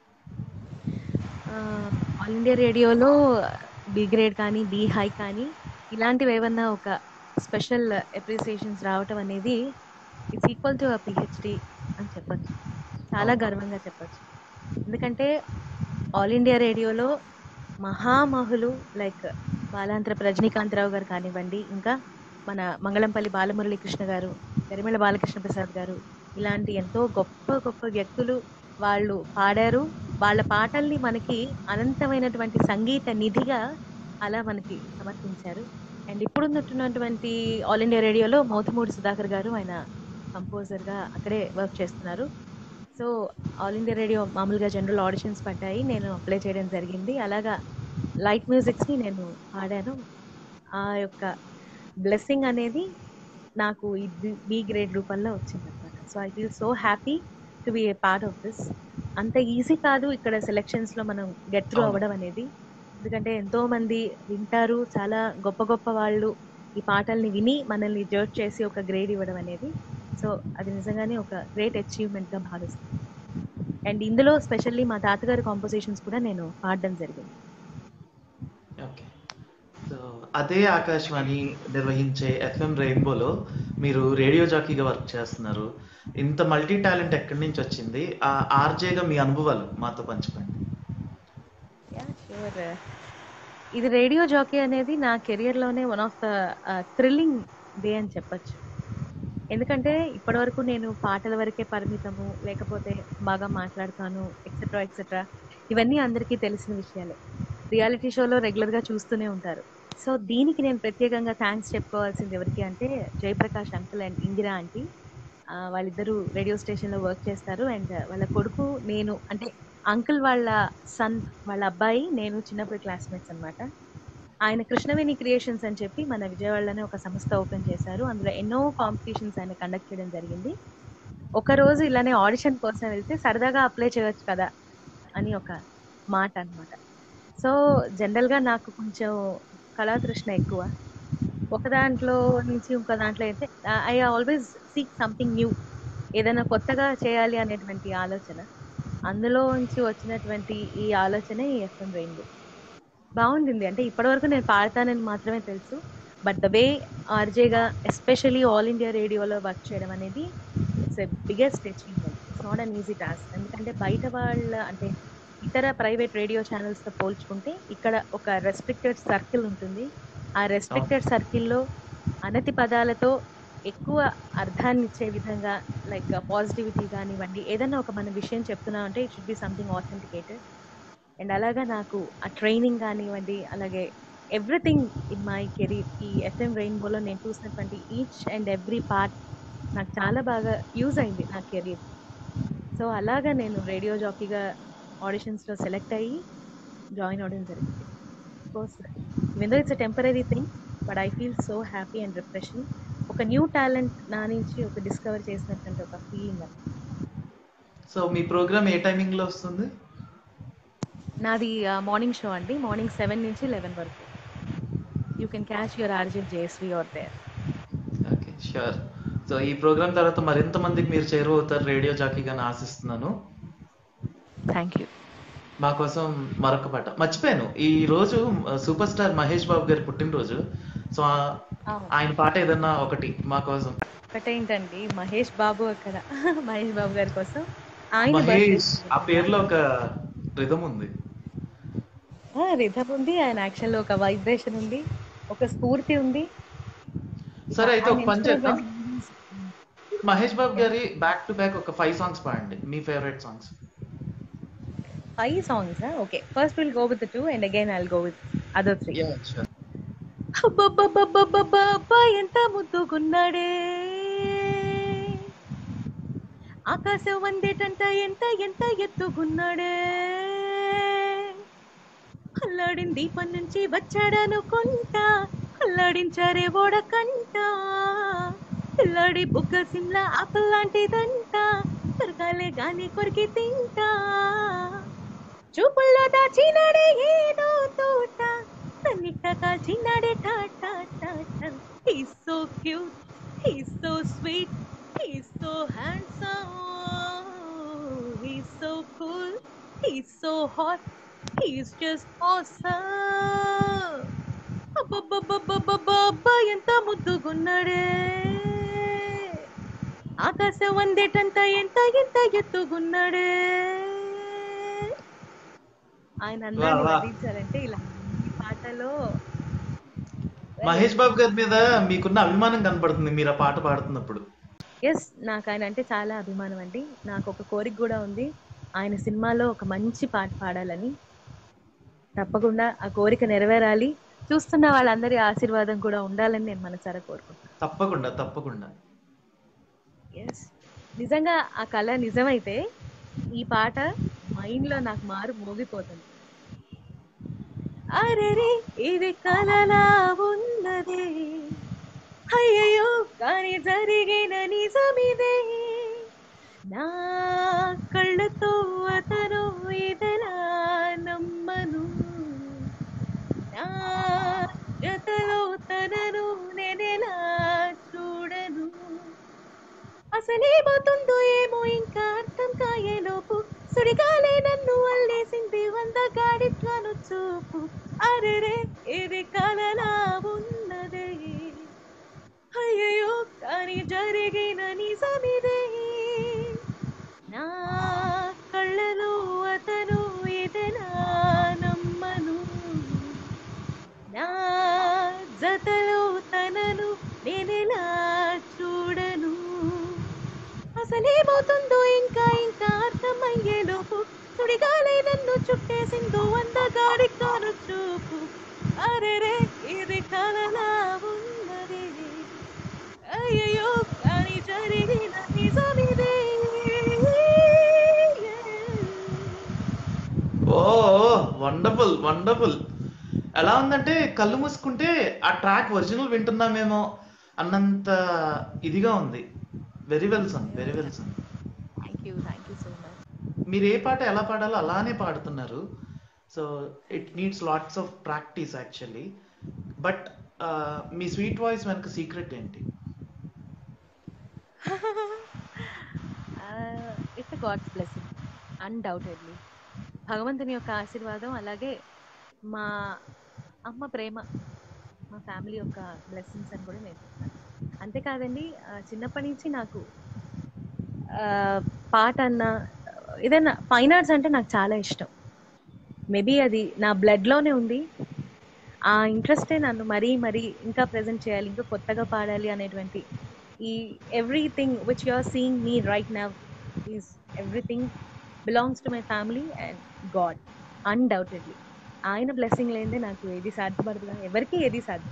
All India రేడియోలో బి గ్రేడ్ కానీ బి హై కానీ ఇలాంటివి ఏమన్నా ఒక స్పెషల్ అప్రిసియేషన్స్ రావటం అనేది ఇట్స్ ఈక్వల్ టు పిహెచ్డి అని చెప్పచ్చు చాలా గర్వంగా చెప్పచ్చు ఎందుకంటే ఆల్ ఇండియా రేడియోలో మహామహులు లైక్ బాలాంతర రజనీకాంతరావు గారు కానివ్వండి ఇంకా మన మంగళంపల్లి బాలమురళీ కృష్ణ గారు గరిమెళ బాలకృష్ణ ప్రసాద్ గారు ఇలాంటి ఎంతో గొప్ప గొప్ప వ్యక్తులు వాళ్ళు పాడారు వాళ్ళ పాటల్ని మనకి అనంతమైనటువంటి సంగీత నిధిగా అలా మనకి సమర్పించారు అండ్ ఇప్పుడున్నటువంటి ఆల్ ఇండియా రేడియోలో మౌతమూడి సుధాకర్ గారు ఆయన కంపోజర్గా అక్కడే వర్క్ చేస్తున్నారు సో ఆల్ ఇండియా రేడియో మామూలుగా జనరల్ ఆడిషన్స్ పడ్డాయి నేను అప్లై చేయడం జరిగింది అలాగా లైట్ మ్యూజిక్స్ని నేను పాడాను ఆ యొక్క బ్లెస్సింగ్ అనేది నాకు ఈ బి గ్రేడ్ రూపంలో వచ్చింది అనమాట so I feel so happy to be a part of this అంత ఈజీ కాదు ఇక్కడ సెలెక్షన్స్లో మనం గెట్ త్రూ అవును. అవ్వడం అనేది ఎందుకంటే ఎంతో మంది వింటారు చాలా గొప్ప గొప్ప వాళ్ళు ఈ పాటల్ని విని మనల్ని జడ్జ్ చేసి ఒక గ్రేడ్ ఇవ్వడం అనేది సో అది నిజంగానే ఒక గ్రేట్ అచీవ్మెంట్గా భావిస్తాను అండ్ ఇందులో స్పెషల్లీ మా తాతగారి కాంపోజిషన్స్ కూడా నేను పాడడం జరిగింది ఓకే సో అదే ఆకాశవాణి నిర్వహించే ఎఫ్ఎం రెయిన్బోలో మీరు రేడియో జాకీగా వర్క్ చేస్తున్నారు ఇంత మల్టీ టాలెంట్ ఎక్కడి నుంచి వచ్చింది ఆ ఆర్జేగా మీ అనుభవాలు మాతో పంచుకోండి యా ష్యూర్ ఇది రేడియో జాకీ అనేది నా కెరియర్లోనే one of the thrilling day అని చెప్పొచ్చు ఎందుకంటే ఇప్పటివరకు నేను పాటల వరకే పరిమితము లేకపోతే బాగా మాట్లాడతాను ఎక్సెట్రా ఎక్సెట్రా ఇవన్నీ అందరికీ తెలిసిన విషయాలే రియాలిటీ షోలో రెగ్యులర్గా చూస్తూనే ఉంటారు సో దీనికి నేను ప్రత్యేకంగా థ్యాంక్స్ చెప్పుకోవాల్సింది ఎవరికి అంటే Jayaprakash uncle and Indira aunty ఆ, వాళ్ళిద్దరూ రేడియో స్టేషన్లో వర్క్ చేస్తారు అండ్ వాళ్ళ కొడుకు నేను అంటే అంకుల్ వాళ్ళ సన్ వాళ్ళ అబ్బాయి నేను చిన్నప్పుడు క్లాస్మేట్స్ అన్నమాట ఆయన కృష్ణవేణి క్రియేషన్స్ అని చెప్పి మన విజయవాడలోనే ఒక సంస్థ ఓపెన్ చేశారు అందులో ఎన్నో కాంపిటీషన్స్ ఆయన కండక్ట్ చేయడం జరిగింది ఒక రోజు ఇలానే ఆడిషన్ కోసం వెళ్తే సరదాగా అప్లై చేయవచ్చు కదా అని ఒక మాట అన్నమాట సో జనరల్గా నాకు కొంచెం కళాతృష్ణ ఎక్కువ ఒక దాంట్లో నుంచి ఇంకో దాంట్లో అయితే I always seek something new ఏదైనా కొత్తగా చేయాలి అనేటువంటి ఆలోచన అందులో నుంచి వచ్చినటువంటి ఈ ఆలోచనే ఈ ఎఫ్ఎం రెయిన్బో బాగుండింది అంటే ఇప్పటివరకు నేను పాడతానని మాత్రమే తెలుసు బట్ ద వే ఆర్జేగా ఎస్పెషలీ ఆల్ ఇండియా రేడియోలో వర్క్ చేయడం అనేది it's a biggest achievement it's not an easy task ఎందుకంటే బయట వాళ్ళ అంటే ఇతర ప్రైవేట్ రేడియో ఛానల్స్తో పోల్చుకుంటే ఇక్కడ ఒక రెస్ట్రిక్టెడ్ సర్కిల్ ఉంటుంది ఆ రెస్ట్రిక్టెడ్ సర్కిల్లో అనతి పదాలతో ఎక్కువ అర్థాన్ని ఇచ్చే విధంగా లైక్ పాజిటివిటీ కానివ్వండి ఏదైనా ఒక మన విషయం చెప్తున్నాం అంటే it should be something authenticated and అలాగా నాకు ఆ ట్రైనింగ్ కానివ్వండి అలాగే ఎవ్రీథింగ్ ఇన్ మై కెరీర్ ఈ ఎఫ్ఎం రెయిన్బోలో నేను చూసినటువంటి ఈచ్ అండ్ ఎవ్రీ పార్ట్ నాకు చాలా బాగా యూజ్ అయింది నా కెరీర్ సో అలాగా నేను రేడియో జాకీగా ఆడిషన్స్లో సెలెక్ట్ అయ్యి జాయిన్ అవ్వడం జరిగింది కోర్స్ విందో it's a temporary thing but I feel so happy and refreshing ఒక న్యూ టాలెంట్ నా నుంచి ఒక డిస్కవర్ చేసినటువంటి ఒక ఫీలింగ్ అది సో మీ ప్రోగ్రామ్ ఏ టైమింగ్ లో వస్తుంది నాది మార్నింగ్ షో అండి మార్నింగ్ సెవెన్ నుంచి లెవెన్ వరకు you can catch your RJ JSV are there okay sure so ఈ ప్రోగ్రామ్ తర్వాత మరింత మందికి మీరు చేరువవుతారు రేడియో జాకీగా ఆశిస్తున్నాను థ్యాంక్ యూ మా కోసం మరొక పాట మర్చిపోయాను ఈ రోజు సూపర్ స్టార్ మహేష్ బాబు గారి పుట్టినరోజు సో ఆ- ఆయన పాట ఏదన్నా ఒకటి మా కోసం ఒకటేంటండి మహేష్ బాబు అక్కడ మహేష్ బాబు గారి కోసం ఆయన మహేష్ ఆ పేరులో ఒక రిధం ఉంది రిధం ఉంది ఆయన యాక్షన్ లో ఒక వైబ్రేషన్ ఉంది ఒక స్ఫూర్తి ఉంది సరే అయితే ఒక పని చేద్దాం ఆయన మహేష్ బాబు గారి బ్యాక్ టు బ్యాక్ ఒక ఫైవ్ సాంగ్స్ పాడండి మీ favourite songs five songs okay first will go with two and again I'll go with other three అబ్బబ్బబ్బబ్బబ్బబ్బబ్బా, ఎంత ముద్దుగున్నాడే ఆకాశం వందేటంట ఎంత ఎంత ఎత్తుగున్నాడే అల్లాడిన దీపం నుంచి వచ్చాడనుకుంటా అల్లాడించారే ఓడకంట పిల్లాడి బుగ్గ సిమ్లా ఆపల్ లాంటిదంట దొరకాలే గాని కొరికి తింటా చూపుల్లో దాచినాడే ఏదో తోట తన్నిట్ట కాల్చినాడే Tata Tata He's so cute, he's so sweet, he's so handsome, he's so cool, he's so hot, he's just awesome. అబ్బబ్బబ్బబ్బబ్బబ్బా ఎంత ముద్దుగున్నాడే ఆకాశం వందేటంత ఎంత ఎంత ఎత్తుగున్నాడే ఆయన అందరినీ వా, వా. వర్ణించాలంటే ఇలా ఈ పాటలో మహేష్ బాబు గారి మీద మీకున్న అభిమానం కనపడుతుంది మీరు ఆ పాట పాడుతున్నప్పుడు ఎస్ నాకు ఆయన అంటే చాలా అభిమానం అండి నాకు ఒక కోరిక కూడా ఉంది ఆయన సినిమాలో ఒక మంచి పాట పాడాలని తప్పకుండా ఆ కోరిక నెరవేరాలి చూస్తున్న వాళ్ళందరి ఆశీర్వాదం కూడా ఉండాలని నేను మనసారా కోరుకుంటున్నాను తప్పకుండా తప్పకుండా ఎస్ నిజంగా ఆ కళ నిజమైతే ఈ పాట మైండ్ లో నాకు మారు మోగిపోతుంది అరెరే ఇది కలలా ఉన్నదే అయ్యయ్యో కానీ జరిగిన నిజమిదే నా కళ్ళతో అతను ఇదలా నమ్మను నా జతలో తనను నేనెలా చూడను అసలేమవుతుందో ఏమో ఇంకా అర్థం కాయేలోపు సుడిగాలే నన్ను అల్లేసింది వంద గాడిట్లను చూపు అరెరే ఇది కలలా ఉన్నదే అయ్యయ్యో కానీ జరిగిన నిజమిదే జతలో తనను నేనెలా చూడను అసలేమవుతుందో ఇంకా ఇంకా అర్థమయ్యేలోపు సుడిగాలే నన్ను చుట్టేసిందో అందగాడి కాను చూపు అరెరే ఇది కలలా ఉన్నది అయ్యో కానీ జరిగిన నిజమిదే ఓ వండర్ఫుల్ వండర్ఫుల్ ఎలా ఉందంటే కళ్ళు మూసుకుంటే ఆ ట్రాక్ ఒరిజినల్ వింటున్నామేమో అన్నంత ఇదిగా ఉంది very well son very well son thank you thank you so much మీరు ఏ పాట ఎలా పాడాలో అలానే పాడుతున్నారు so it needs lots of practice actually but మీ స్వీట్ వాయిస్ వెనక సీక్రెట్ ఏంటి ఇట్స్ గాడ్స్ బ్లెస్సింగ్ అన్డౌటెడ్లీ భగవంతుని యొక్క ఆశీర్వాదం అలాగే మా అమ్మ ప్రేమ మా ఫ్యామిలీ యొక్క బ్లెస్సింగ్స్ అని కూడా నేను చెప్తాను అంతేకాదండి ఆ, చిన్నప్పటి నుంచి నాకు ఆ, పాట అన్న ఏదైనా ఫైన్ ఆర్ట్స్ అంటే నాకు చాలా ఇష్టం మేబీ అది నా బ్లడ్లోనే ఉంది ఆ ఇంట్రెస్టే నన్ను మరీ మరీ ఇంకా ప్రజెంట్ చేయాలి ఇంకా కొత్తగా పాడాలి అనేటువంటి ఈ everything which you are seeing me right now is everything belongs to my family and God undoubtedly ఆయన బ్లెస్సింగ్ లేనిదే నాకు ఏది సాధ్యపడదు ఎవరికి ఏది సాధ్యం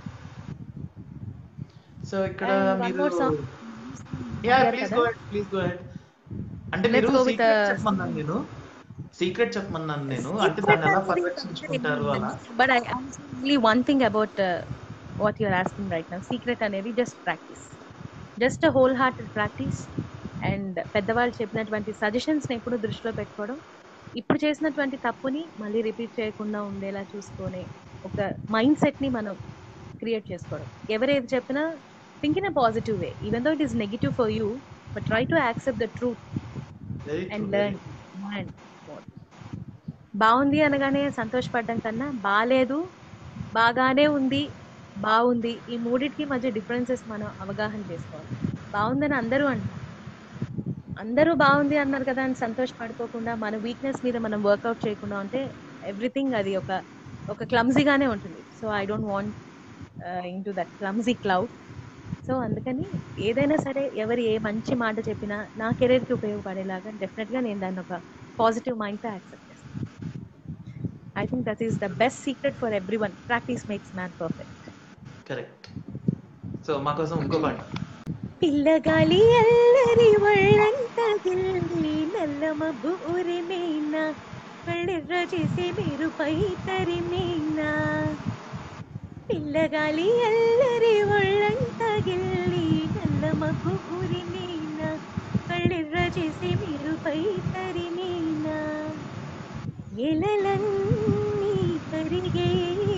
సో ఇక్కడ And one మీరు more song. యా అడిగారు ప్లీజ్ కదా. Go ahead please go ahead అంటే Let's మీరు go with సీక్రెట్ the- చెప్పమన్నాను నేను సీక్రెట్ చెప్పమన్నాను నేను అంటే దాన్ని ఎలా పరిరక్షించుకుంటారు అలా but I only one thing about what you're asking right now secret అనేది just practice just wholehearted practice and పెద్దవాళ్ళు చెప్పినటువంటి సజెషన్స్ని ఎప్పుడు దృష్టిలో పెట్టుకోవడం ఇప్పుడు చేసినటువంటి తప్పుని మళ్ళీ రిపీట్ చేయకుండా ఉండేలా చూసుకొని ఒక మైండ్ సెట్ని మనం క్రియేట్ చేసుకోవడం ఎవరేది చెప్పినా think in a positive way even though it is negative for you but try to accept the truth very and learn and బాగుంది అనగానే సంతోషపడడం కన్నా బాగాలేదు బాగానే ఉంది బాగుంది ఈ మూడింటికి మధ్య డిఫరెన్సెస్ మనం అవగాహన చేసుకోవాలి బాగుందని అందరూ అంటారు అందరూ బాగుంది అన్నారు కదా అని సంతోషపడుకోకుండా మన వీక్నెస్ మీద మనం వర్కౌట్ చేయకుండా ఉంటే ఎవ్రీథింగ్ అది ఒక ఒక క్లమ్జీగానే ఉంటుంది so I don't want in to that clumsy cloud so అందుకని ఏదైనా సరే ఎవరు ఏ మంచి మాట చెప్పినా నా కెరీర్కి ఉపయోగపడేలాగా డెఫినెట్గా నేను దాన్ని ఒక పాజిటివ్ మైండ్తో యాక్సెప్ట్ చేస్తాను I think that is the best secret for every one practice makes man perfect correct so మా కోసం ఇంకో పాట పిల్లగాలి అల్లరి ఒళ్ళంత గిల్లి నల్ల మబ్బు ఉరిమేనా కళ్ళెర్ర చేసి మీరు పై తరిమేనా పిల్లగాలి అల్లరి ఒళ్ళంత గిల్లి నల్ల మబ్బు ఉరిమేనా కళ్ళెర్ర చేసి మీరు పై తరిమేనా ఎలలన్నీ కరిగే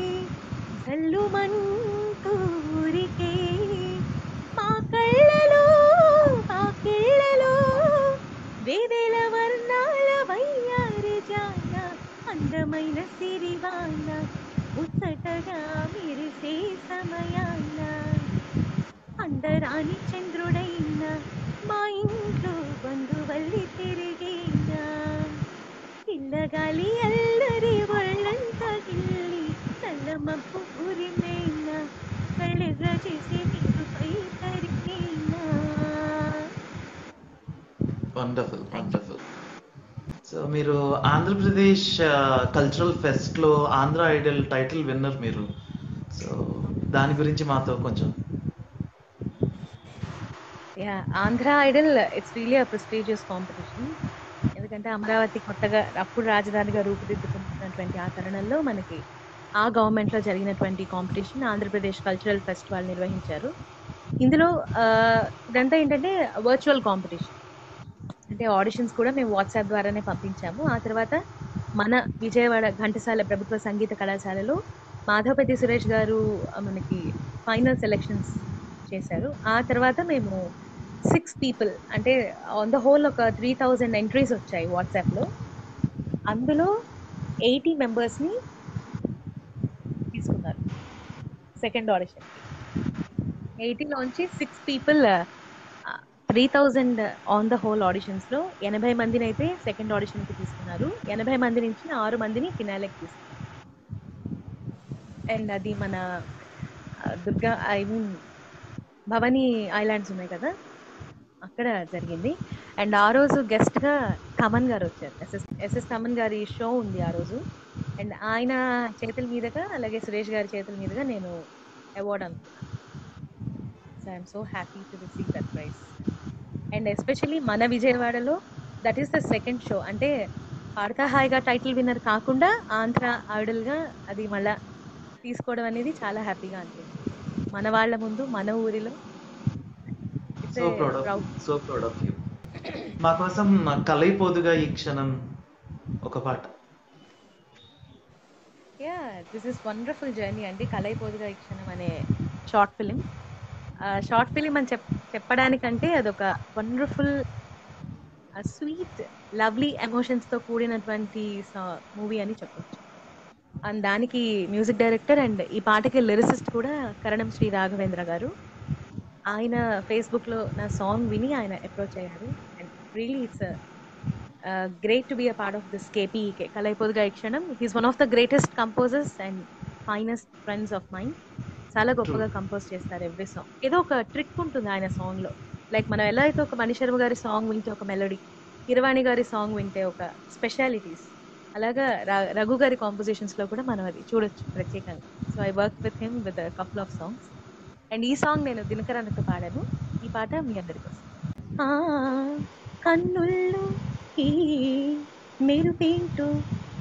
చల్లుమంటూ ఊరికే మా కళ్ళలో మా కిళ్ళలో వేవేల వర్ణాల వయ్యారి జాన అందమైన సిరివాన ముచ్చటగా మెరిసే సమయాన అందరాని చంద్రుడైన మా ఇంట్లో బంధువల్లి తిరిగేనా పిల్లగాలి అల్లరి ఒళ్ళంత గిల్లి చల్లమప్పు ఊరినైనా కళ్ళెర్ర చేసి మీరు పై తరిగేనా వండర్ఫుల్ వండర్ఫుల్ సో మీరు ఆంధ్రప్రదేశ్ కల్చరల్ ఫెస్ట్ లో ఆంధ్ర ఐడల్ టైటిల్ విన్నర్ మీరు సో దాని గురించి మాతో కొంచెం yeah Andhra idol it's really a prestigious competition ఎందుకంటే అమరావతి కొత్తగా అప్పుడు రాజధానిగా రూపుదిద్దుకుంటున్నటువంటి ఆ తరుణంలో మనకి ఆ గవర్నమెంట్లో జరిగినటువంటి కాంపిటీషన్ ఆంధ్రప్రదేశ్ కల్చరల్ ఫెస్టివల్ నిర్వహించారు ఇందులో ఆ, ఇదంతా ఏంటంటే వర్చువల్ కాంపిటీషన్ అంటే ఆడిషన్స్ కూడా మేము వాట్సాప్ ద్వారానే పంపించాము ఆ తర్వాత మన విజయవాడ ఘంటసాల ప్రభుత్వ సంగీత కళాశాలలో మాధవపతి సురేష్ గారు ఆ, మనకి ఫైనల్ సెలెక్షన్స్ చేశారు ఆ తర్వాత మేము సిక్స్ పీపుల్ అంటే ఆన్ ద హోల్ ఒక త్రీ థౌజండ్ ఎంట్రీస్ వచ్చాయి వాట్సాప్లో అందులో ఎయిటీ మెంబర్స్ని తీసుకున్నారు సెకండ్ ఆడిషన్ ఎయిటీలోంచి six people three thousand on the whole ఆడిషన్స్లో ఎనభై మందిని అయితే సెకండ్ ఆడిషన్కి తీసుకున్నారు ఎనభై మంది నుంచి ఆరు మందిని ఫినాలెకి తీసుకున్నారు అండ్ అది మన Durga I mean Bhavani islands ఉన్నాయి కదా అక్కడ జరిగింది అండ్ ఆ రోజు గెస్ట్ గా తమన్ గారు వచ్చారు ఎస్ఎస్ ఎస్ఎస్ తమన్ గారి షో ఉంది ఆ రోజు అండ్ ఆయన చేతుల మీదుగా అలాగే సురేష్ గారి చేతుల మీదుగా నేను అవార్డ్ అనుకున్నాను so I'm so happy to receive that prize and especially మన విజయవాడలో that is the second show అంటే పాడతా హాయిగా టైటిల్ విన్నర్ కాకుండా ఆంధ్ర ఐడల్గా అది మళ్ళా తీసుకోవడం అనేది చాలా హ్యాపీగా అనిపించింది మన వాళ్ళ ముందు మన ఊరిలో so proud of so proud of you మా కోసం కలైపోదుగా ఈ క్షణం ఒక పాట yeah this is wonderful journey అండి కలైపోదుగా ఈ క్షణం అనే షార్ట్ ఫిలిం షార్ట్ ఫిలిం అని చెప్ చెప్పడానికంటే అదొక వండర్ఫుల్ స్వీట్ లవ్లీ ఎమోషన్స్తో కూడినటువంటి మూవీ అని చెప్పొచ్చు అండ్ దానికి మ్యూజిక్ డైరెక్టర్ అండ్ ఈ పాటకి లిరిసిస్ట్ కూడా కరణం శ్రీ రాఘవేంద్ర గారు ఆయన ఫేస్బుక్లో నా సాంగ్ విని ఆయన అప్రోచ్ అయ్యారు and really it's great to be a part of this KPK కలైపోదుగా ఈ క్షణం he's one of the greatest composers and finest friends of mind చాలా గొప్పగా కంపోజ్ చేస్తారు ఎవ్రీ సాంగ్ ఏదో ఒక ట్రిక్ ఉంటుంది ఆయన సాంగ్ లో లైక్ మనం ఎలా అయితే ఒక మణిశర్మ గారి సాంగ్ వింటే ఒక మెలడీ కిరవాణి గారి సాంగ్ వింటే ఒక స్పెషాలిటీస్ అలాగా ర- రఘు గారి కాంపోజిషన్స్ లో కూడా మనం అది చూడొచ్చు ప్రత్యేకంగా so I work with him with couple of songs and ఈ సాంగ్ నేను దినకరానికి పాడాను ఈ పాట మీ అందరికి వస్తుంది ఆ కన్నుల్లో ఈ మెరుపేంటో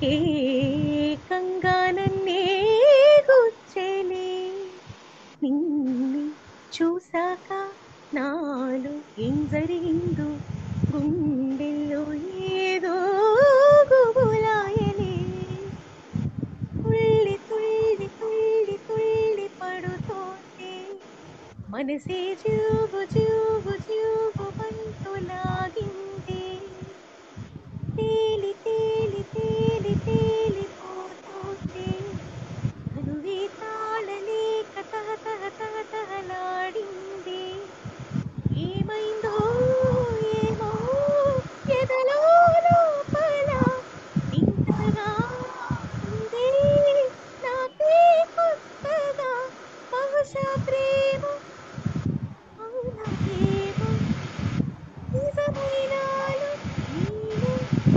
ఏకంగా నన్నే గుచ్చెలే నిన్ను చూసాక నాలో ఏం జరిగిందో గుండెల్లో ఏదో గుబులాయలే తుళ్ళి తుళ్ళి తుళ్ళి తుళ్ళి పడుతోంది మనసే చూబు చూబు చూబు పంటు లాగింది తేలి తేలి తేలి తేలి పోతుంది అనువే తాళలేక తహ తహ తహ తహలాడింది ఏమైందో ఏమో ఎదలో లోపల ఇంతగా ఉంది నాకే కొత్తగా బహుశా ప్రేమ అవునా ప్రేమ నిజమైనాలు నీవు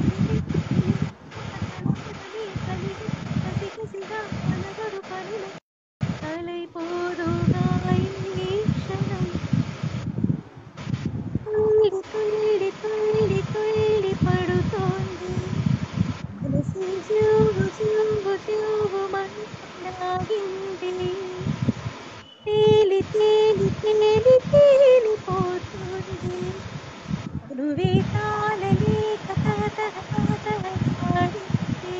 కసి కసిగా కలవరు పనులు కలైపోదుగా ఈ క్షణం తుళ్ళి తుళ్ళి తుళ్ళి తుళ్ళి పడుతోంది మనసు చూగు చూగు చూగు మంటలాగింది తేలి తేలి తేలి తేలిపోతుంది నువ్వే తాళలేక తహ తహ తహ తహలాడింది.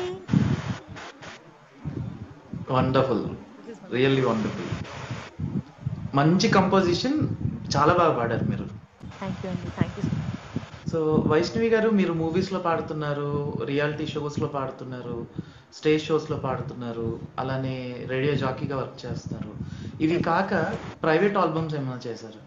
వండర్ఫుల్ రియల్లీ వండర్ఫుల్ మంచి కంపోజిషన్ చాలా బాగా పాడారు మీరు థ్యాంక్ యూ అండి thank you so Vaishnavi garu మీరు మూవీస్ లో పాడుతున్నారు రియాలిటీ షోస్ లో పాడుతున్నారు స్టేజ్ షోస్ లో పాడుతున్నారు అలానే రేడియో జాకీగా వర్క్ చేస్తున్నారు ఇవి కాక ప్రైవేట్ ఆల్బమ్స్ ఏమైనా చేశారు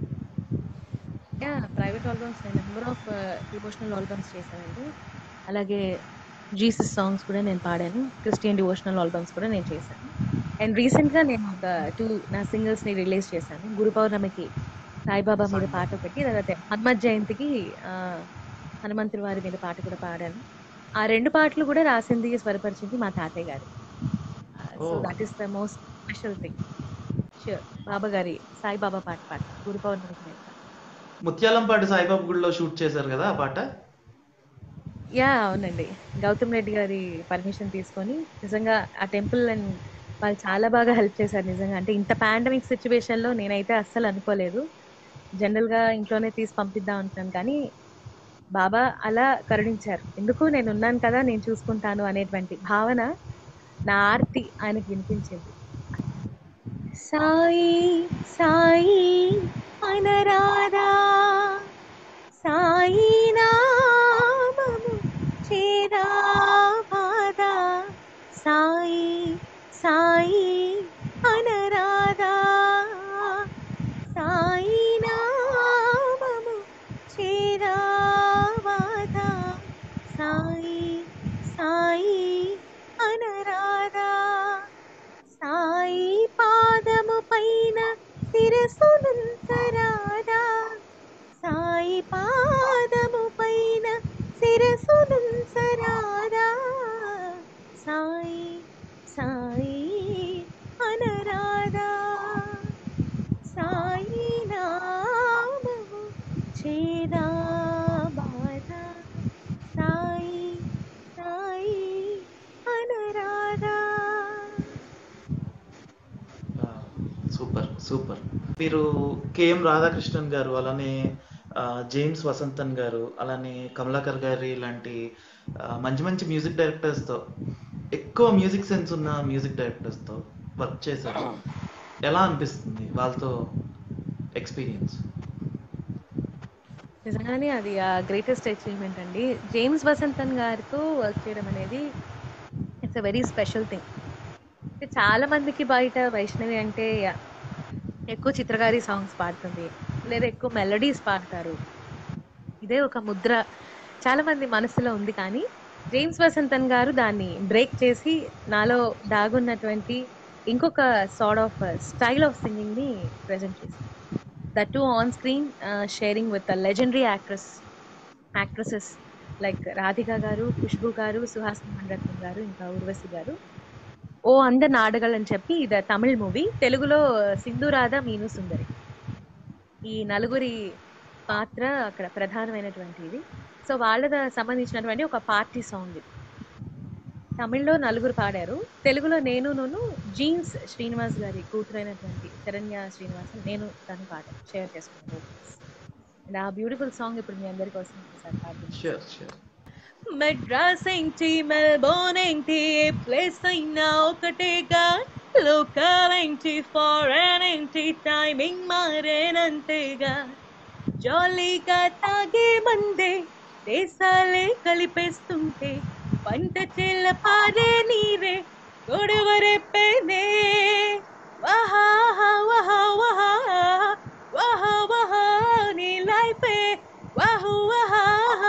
yeah private albums number of devotional albums చేశానండి అలాగే జీసస్ సాంగ్స్ కూడా నేను పాడాను క్రిస్టియన్ డివోషనల్ ఆల్బమ్స్ కూడా నేను చేశాను అండ్ రీసెంట్గా నేను ఒక టూ నా సింగిల్స్ని రిలీజ్ చేశాను గురు పౌర్ణమికి సాయిబాబా మీద పాట ఒకటి తర్వాత హనుమత్ జయంతికి ఆ, హనుమంతుడి వారి మీద పాట కూడా పాడాను ఆ రెండు పాటలు కూడా రాసింది స్వరపరిచింది మా తాతయ్య గారు so Oh. That is the most special thing sure Baba గారి సాయిబాబా పాట పాట గురు పౌర్ణమికి మీద పాట. ముత్యాలంపాటి సాయిబాబు గుడిలో షూట్ చేశారు కదా ఆ పాట యా అవునండి గౌతమ్ రెడ్డి గారి పర్మిషన్ తీసుకొని నిజంగా ఆ టెంపుల్ అండ్ వాళ్ళు చాలా బాగా హెల్ప్ చేశారు నిజంగా అంటే ఇంత పాండమిక్ సిచ్యువేషన్ లో నేనైతే అస్సలు అనుకోలేదు జనరల్ గా ఇంట్లోనే తీసి పంపిద్దాం అనుకున్నాను కానీ బాబా అలా కరుణించారు ఎందుకు నేను ఉన్నాను కదా నేను చూసుకుంటాను అనేటువంటి భావన నా ఆర్తి ఆయనకు వినిపించింది సాయి సాయి అనరాధా సాయి నామము చేరాబాదా సాయి సాయి అనరాధా సాయి నామము చేరాబాదా సాయి సాయి అనరాధా సాయి పాదము శిరసునుంచరాదా సాయి పాదము పైన శిరసునుంచరాదా సాయి సాయి అనరాదా సాయి నామము చేదా బాధ సాయి సాయి అనరాదా సూపర్ సూపర్ మీరు కేఎం రాధాకృష్ణన్ గారు అలానే ఆ, జేమ్స్ వసంతన్ గారు అలానే కమలాకర్ గారి లాంటి ఆ, మంచి మంచి మ్యూజిక్ డైరెక్టర్స్ తో ఎక్కువ మ్యూజిక్ సెన్స్ ఉన్న మ్యూజిక్ డైరెక్టర్స్ తో వర్క్ చేశారు ఎలా అనిపిస్తుంది వాళ్ళతో ఎక్స్పీరియన్స్ నిజంగానే అది ఆ గ్రేటెస్ట్ అచీవ్మెంట్ అండి జేమ్స్ వసంతన్ గారితో వర్క్ చేయడం అనేది it's a very special thing చాలా మందికి బయట వైష్ణవి అంటే యా, ఎక్కువ చిత్రగారి సాంగ్స్ పాడుతుంది లేదా ఎక్కువ మెలడీస్ పాడతారు ఇదే ఒక ముద్ర చాలా మంది మనసులో ఉంది కానీ జేమ్స్ వసంతన్ గారు దాన్ని బ్రేక్ చేసి నాలో దాగున్నటువంటి ఇంకొక sort of style of singing ని ప్రజెంట్ చేశారు that to on screen sharing with legendary actress actresses like Radhika garu Khushbu గారు సుహాసిని మణిరత్నం గారు ఇంకా ఉర్వశి గారు ఓ అందరు నాడగల్ అని చెప్పి ఇది తమిళ్ మూవీ తెలుగులో సింధు రాధ మీను సుందరి ఈ నలుగురి పాత్ర అక్కడ ప్రధానమైనటువంటి ఇది సో వాళ్ళ సంబంధించినటువంటి ఒక పార్టీ సాంగ్ ఇది తమిళ్లో నలుగురు పాడారు తెలుగులో నేను నన్ను జీన్స్ శ్రీనివాస్ గారి కూతురైనటువంటి శరణ్య శ్రీనివాసన్ నేను తను పాట షేర్ చేసుకున్నాను అండ్ ఆ బ్యూటిఫుల్ సాంగ్ ఇప్పుడు మీ అందరి కోసం ఒకసారి పాడుతున్నాను షూర్ షూర్ మెడ్రాస్ ఏంటి మెల్బోర్న్ ఏంటి ఏ ప్లేస్ అయినా ఒకటేగా లోకల్ ఏంటి ఫారెన్ ఏంటి టైమింగ్ మారేనంతేగా జాలీగా తాగే మందే దేశాలే కలిపేస్తుంటే పంట చెల్ల పారే నీరే గొడవరే పేనే వహా వహా వహా వహా వహా నీ లైఫే వాహు వహా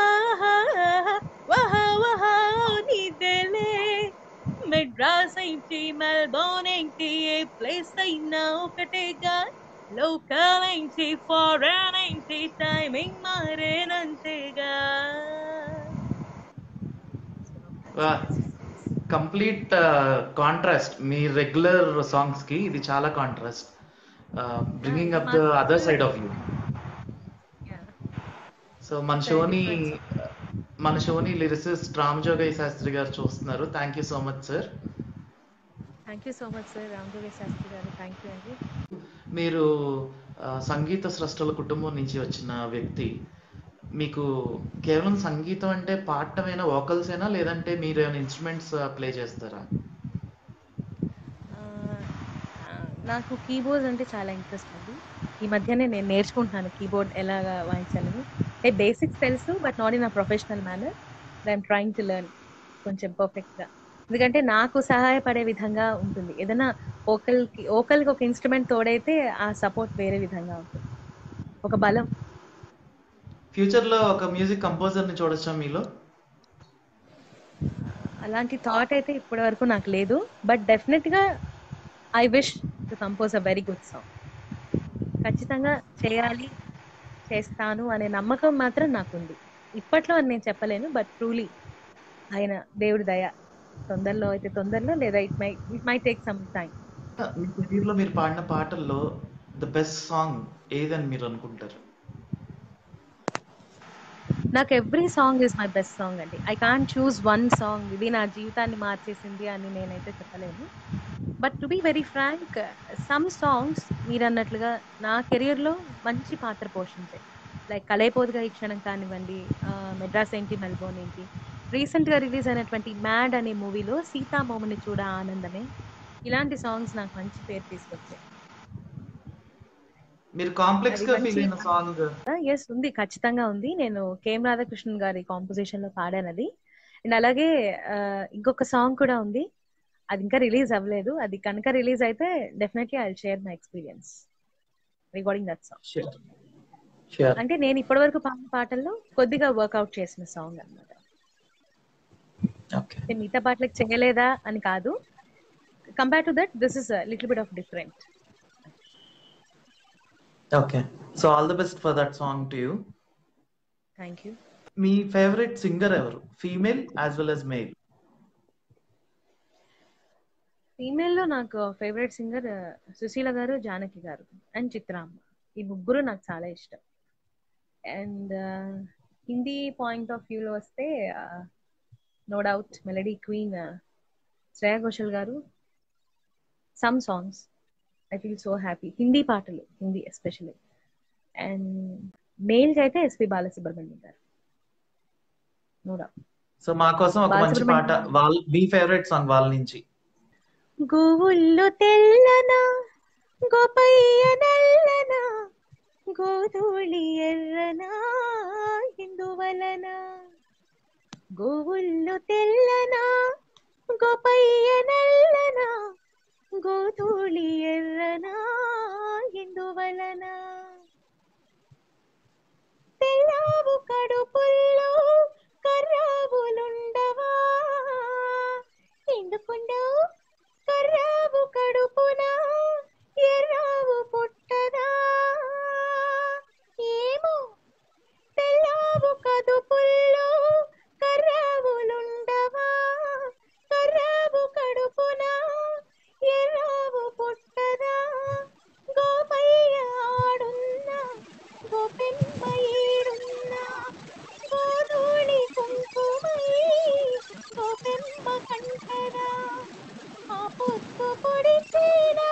వహా వహా నీదేలే మెడ్రాస్ ఏంటి మెల్బోర్న్ ఏంటి ఏ ప్లేస్ అయినా ఒకటేగా లోకల్ ఏంటి ఫారెన్ ఏంటి టైమింగ్ మారేనంతేగా కంప్లీట్ కాంట్రాస్ట్ మీ రెగ్యులర్ సాంగ్స్ కి ఇది చాలా contrast bringing up the other side of you so మన షోని మన షోని లిరిసిస్ట్ రామజోగయ్య శాస్త్రి గారు చూస్తున్నారు thank you so much sir thank you so much sir Ramajogi Sastry garu thank you అండి మీరు ఆ, సంగీత స్రష్టల కుటుంబం నుంచి వచ్చిన వ్యక్తి మీకు కేవలం సంగీతం అంటే పాడటమేనా vocals ఏనా లేదంటే మీరు ఏమైనా ఇన్స్ట్రుమెంట్స్ ప్లే చేస్తారా ఆ, ఆ, నాకు కీబోర్డ్ అంటే చాలా ఇంట్రెస్ట్ అండి ఈ మధ్యనే నేను నేర్చుకుంటున్నాను కీబోర్డ్ ఎలాగా వాయించాలని అంటే బేసిక్స్ తెలుసు but not in a professional manner I'm trying to learn కొంచెం పర్ఫెక్ట్గా ఎందుకంటే నాకు సహాయపడే విధంగా ఉంటుంది ఏదైనా ఓకల్కి ఓకల్కి ఒక ఇన్స్ట్రుమెంట్ తోడైతే ఆ సపోర్ట్ వేరే విధంగా ఉంటుంది ఒక బలం ఫ్యూచర్ లో ఒక మ్యూజిక్ కంపోజర్ ని చూడొచ్చా మీలో అలాంటి థాట్ అయితే ఇప్పటి వరకు నాకు లేదు బట్ డెఫినెట్గా I wish to compose a very good song ఖచ్చితంగా చేయాలి చేస్తాను అనే నమ్మకం మాత్రం నాకుంది ఇప్పట్లో అని నేను చెప్పలేను బట్ ట్రూలీ ఆయన దేవుడి దయ తొందరలో అయితే తొందరలో లేదా it may it may take some time మీ కెరీర్ లో మీరు పాడిన పాటల్లో ద బెస్ట్ సాంగ్ ఏదని మీరు అనుకుంటారు నాకు every song is my best song అండి I can choose one song ఇది నా జీవితాన్ని మార్చేసింది అని నేనైతే చెప్పలేను but to be very frank some songs మీరు అన్నట్లుగా నా కెరియర్లో మంచి పాత్ర పోషించాయి లైక్ కలైపోతుగా ఈ క్షణం కానివ్వండి ఆ, మెడ్రాస్ ఏంటి మెల్బోర్న్ ఏంటి రీసెంట్గా రిలీజ్ అయినటువంటి మ్యాడ్ అనే మూవీలో సీతామోమని చూడ ఆనందమే ఇలాంటి సాంగ్స్ నాకు మంచి పేరు తీసుకొచ్చాయి మీరు కాంప్లెక్స్ గా అది ఫీల్ మంచి- అయిన సాంగ్ ఎస్ ఉంది ఖచ్చితంగా ఉంది నేను కేఎం రాధాకృష్ణన్ గారి కాంపోజిషన్ లో పాడాను అది అండ్ అలాగే ఆ, ఇంకొక సాంగ్ కూడా ఉంది అది ఇంకా రిలీజ్ అవ్వలేదు అది కనుక రిలీజ్ అయితే definitely I share my experience recording that song sure sure అంటే నేను ఇప్పటివరకు పాడిన పాటల్లో కొద్దిగా వర్కౌట్ చేసిన సాంగ్ అన్నమాట ఓకే అంటే మిగతా పాటలకు చేయలేదా అని కాదు compare to that this is little bit of different okay so all the best for that song to you thank you మీ ఫేవరెట్ సింగర్ ఎవరు female as well as male ఫీమేల్లో నాకు ఫేవరెట్ సింగర్ సుశీల గారు జానకి గారు అండ్ చిత్రామ్మ ఈ ముగ్గురు నాకు చాలా ఇష్టం అండ్ హిందీ పాయింట్ ఆఫ్ వ్యూలో వస్తే no doubt melody queen Shreya Ghoshal garu some songs I feel so happy Hindi పాటలు హిందీ ఎస్పెషల్లీ అండ్ మేల్కి అయితే ఎస్పి బాలసుబ్రహ్మణ్యం గారు నో డౌట్ సో మా కోసం ఒక మంచి పాట బాలసుబ్రహ్మణ్యం. వాళ్ళ మీ ఫేవరెట్ సాంగ్ వాళ్ళ నుంచి గోవుల్లో తెల్లన గోపయ్య నల్లన గోధూళి ఎర్రన ఇందువలన గోవుల్లో తెల్లన గోపయ్య నల్లన గోధూళి ఎర్రన ఇందువలన తెల్లావు కడుపుల్లో కర్రావులుండవా ఎందుకుండవు కర్రావు కడుపున ఎర్రావు పుట్టదా ఏమో తెల్లావు కదుపుల్లో కర్రావులుండవా కర్రావు కడుపున ఎర్రావు పుట్టదా గోపయ్య ఆడున్న గోపెమ్మ ఈడున్న గోధూళి కుంకుమై గోపెమ్మ కంటరా ఆ పొద్దు పొడిచేనా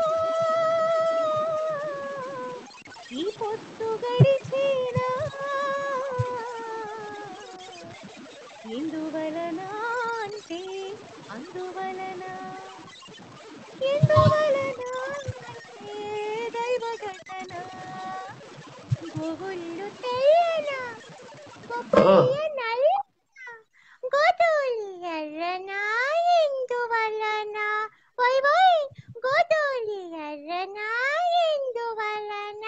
ఈ పొద్దు గడిచేనా ఎందువలన అంటే అందువలన ఎందువలన అంటే దైవ ఘటన గోగుళ్ళు తెల్లన గొప్పయ్య నల్ల గోధూళి ఎర్రన ఎందువలన వై వై గోధూళి ఎర్రన ఎందువలన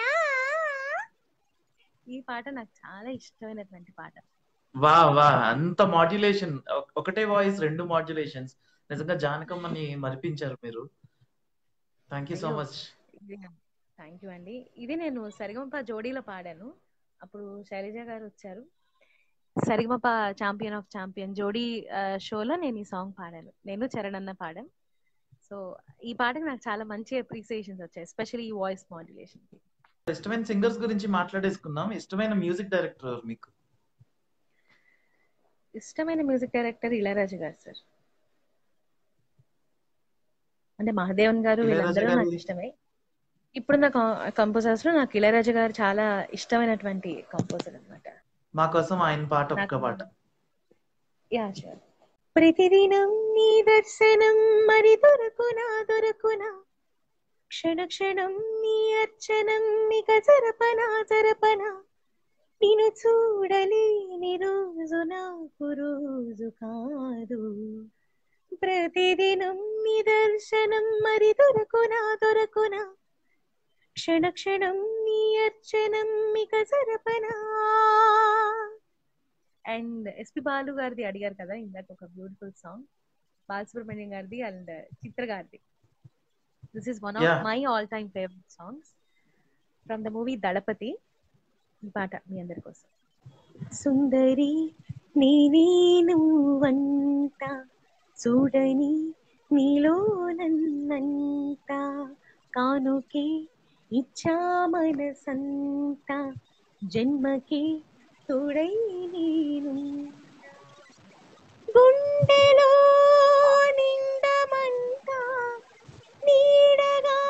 ఈ పాట నాకు చాలా ఇష్టమైనటువంటి పాట వా వా అంత మాడ్యులేషన్ ఒకటే వాయిస్ రెండు మాడ్యులేషన్స్ నిజంగా జానకమ్మని మరిపించారు మీరు థ్యాంక్ యూ సో అయ్యో. మచ్ థ్యాంక్ యూ అండి ఇది నేను సరిగమప జోడీలో పాడాను అప్పుడు శైలజ గారు వచ్చారు సరిగమప ఛాంపియన్ ఆఫ్ ఛాంపియన్ జోడీ ఆ, షోలో నేను ఈ సాంగ్ పాడాను నేను చరణ్ అన్న పాడాం సో ఈ పాటకి నాకు చాలా మంచి అప్రిసియేషన్స్ వచ్చాయి ఎస్పెషల్లీ ఈ వాయిస్ మాడ్యులేషన్ ఇష్టమైన సింగర్స్ గురించి మాట్లాడేసుకుందాం ఇష్టమైన మ్యూజిక్ డైరెక్టర్ ఎవరు మీకు ఇష్టమైన మ్యూజిక్ డైరెక్టర్ ఇళయరాజు గారు సార్ అంటే మహాదేవన్ గారు ఇళయరాజా వీళ్ళందరూ గారి- నాకు ఇష్టమే ఇప్పుడున్న కంపోజర్స్ లో నాకు ఇళయరాజు గారు చాలా ఇష్టమైనటువంటి కంపోజర్ అన్నమాట మా కోసం ఆయన పాట ఒక్క నాకు- పాట యా షూర్ ప్రతిదినం నీ దర్శనం మరి దొరకునా దొరకునా క్షణ క్షణం నీ అర్చనం ఇక జరపనా జరపనా నిన్ను చూడలేని రోజు నాకు రోజు కాదు ప్రతిదినం నీ దర్శనం మరి దొరకునా దొరకునా క్షణ క్షణం నీ అర్చనం ఇక జరపనా అండ్ ఎస్పి బాలు గారిది అడిగారు కదా ఇందాక ఒక బ్యూటిఫుల్ సాంగ్ బాలసుబ్రహ్మణ్యం గారిది అండ్ చిత్ర గారిది this is one of Yeah. My all time favourite songs from the movie Thalapathi ఈ పాట మీ అందరి కోసం సుందరి నేనే నువ్వంట చూడని నీలో నన్నంట కానుకే ఇచ్చా మనసంత జన్మకి తోడై నేను గుండెలో నిండమంట నీడగా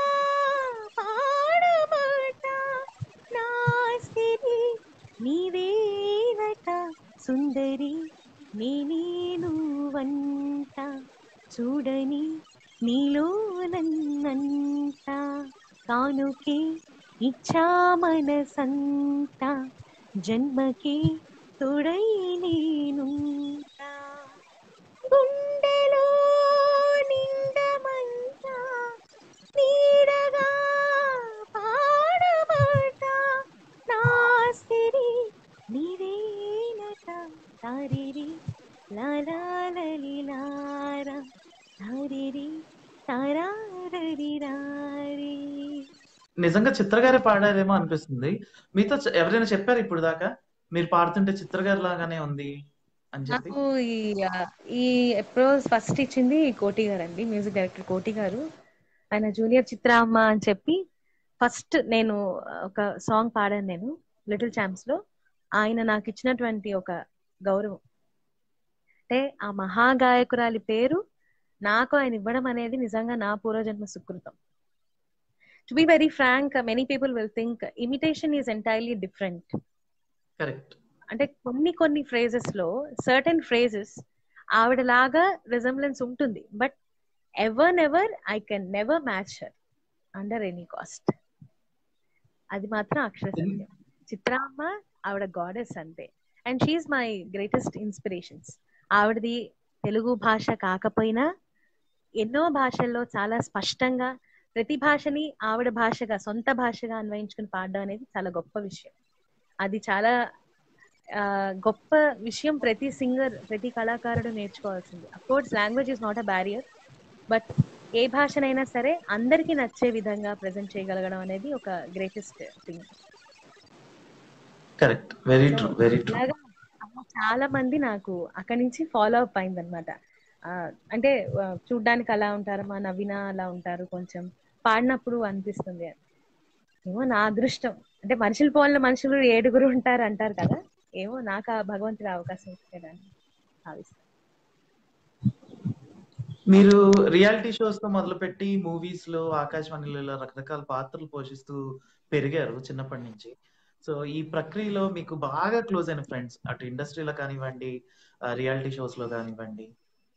పాడమాట నా స్థితి నీవేనట సుందరి నేనేను వంట చూడని నీలో నన్నంట కానుకే ఇచ్చా మనసంత జన్మకి తోడై నేనుంటా గుండెలో నిండమంట నీడగా పాడమాట నా సిరి నీవేనట తారిరి లాలాలలిలారా తారిరి తారారరిరారి నిజంగా చిత్ర గారే పాడారేమో అనిపిస్తుంది మీతో చ- ఎవరైనా చెప్పారు ఇప్పుడు దాకా మీరు పాడుతుంటే చిత్ర గారి లాగానే ఉంది అని చెప్పి నాకు ఈ ఆ, ఈ అప్రోచ్ ఫస్ట్ ఇచ్చింది కోటి గారు అండి మ్యూజిక్ డైరెక్టర్ కోటి గారు ఆయన జూనియర్ చిత్రామ్మ అని చెప్పి ఫస్ట్ నేను ఒక సాంగ్ పాడాను నేను లిటిల్ ఛాంప్స్ లో ఆయన నాకు ఇచ్చినటువంటి ఒక గౌరవం అంటే ఆ మహాగాయకురాలి పేరు నాకు ఆయన ఇవ్వడం అనేది నిజంగా నా పూర్వజన్మ సుకృతం to be very frank many people will think imitation is entirely different correct అంటే కొన్ని కొన్ని ఫ్రేజెస్ లో సర్టెన్ ఫ్రేజెస్ ఆవిడలాగా రిజంబ్లెన్స్ ఉంటుంది but ever never I can never match her under any cost అది మాత్రం అక్షర సత్యం చిత్రామ్మ ఆవిడ గాడెస్ అంతే and she's my greatest inspirations ఆవిడది తెలుగు భాష కాకపోయినా ఎన్నో భాషల్లో చాలా స్పష్టంగా ప్రతి భాషని ఆవిడ భాషగా సొంత భాషగా అన్వయించుకుని పాడడం అనేది చాలా గొప్ప విషయం అది చాలా ఆ, గొప్ప విషయం ప్రతి సింగర్ ప్రతి కళాకారుడు నేర్చుకోవాల్సింది course language is not a barrier but ఏ భాషనైనా సరే అందరికీ నచ్చే విధంగా ప్రజెంట్ చేయగలగడం అనేది ఒక greatest thing correct very true very true అలాగా చాలా మంది నాకు అక్కడి నుంచి ఫాలో అప్ అయింది అనమాట అంటే ఆ, చూడ్డానికి అలా ఉంటారు మా నవీన అలా ఉంటారు కొంచెం పాడినప్పుడు అనిపిస్తుంది ఏమో నా అదృష్టం అంటే మనుషులు పోలిన మనుషులు ఏడుగురు ఉంటారు అంటారు కదా ఏమో నాకు ఆ భగవంతుడు అవకాశం ఇచ్చాడని భావిస్తాను మీరు రియాలిటీ షోస్ తో మొదలుపెట్టి మూవీస్ లో ఆకాశవాణిలో రకరకాల పాత్రలు పోషిస్తూ పెరిగారు చిన్నప్పటి నుంచి సో ఈ ప్రక్రియలో మీకు బాగా క్లోజ్ అయిన ఫ్రెండ్స్ అటు ఇండస్ట్రీలో కానివ్వండి రియాలిటీ షోస్ లో కానివ్వండి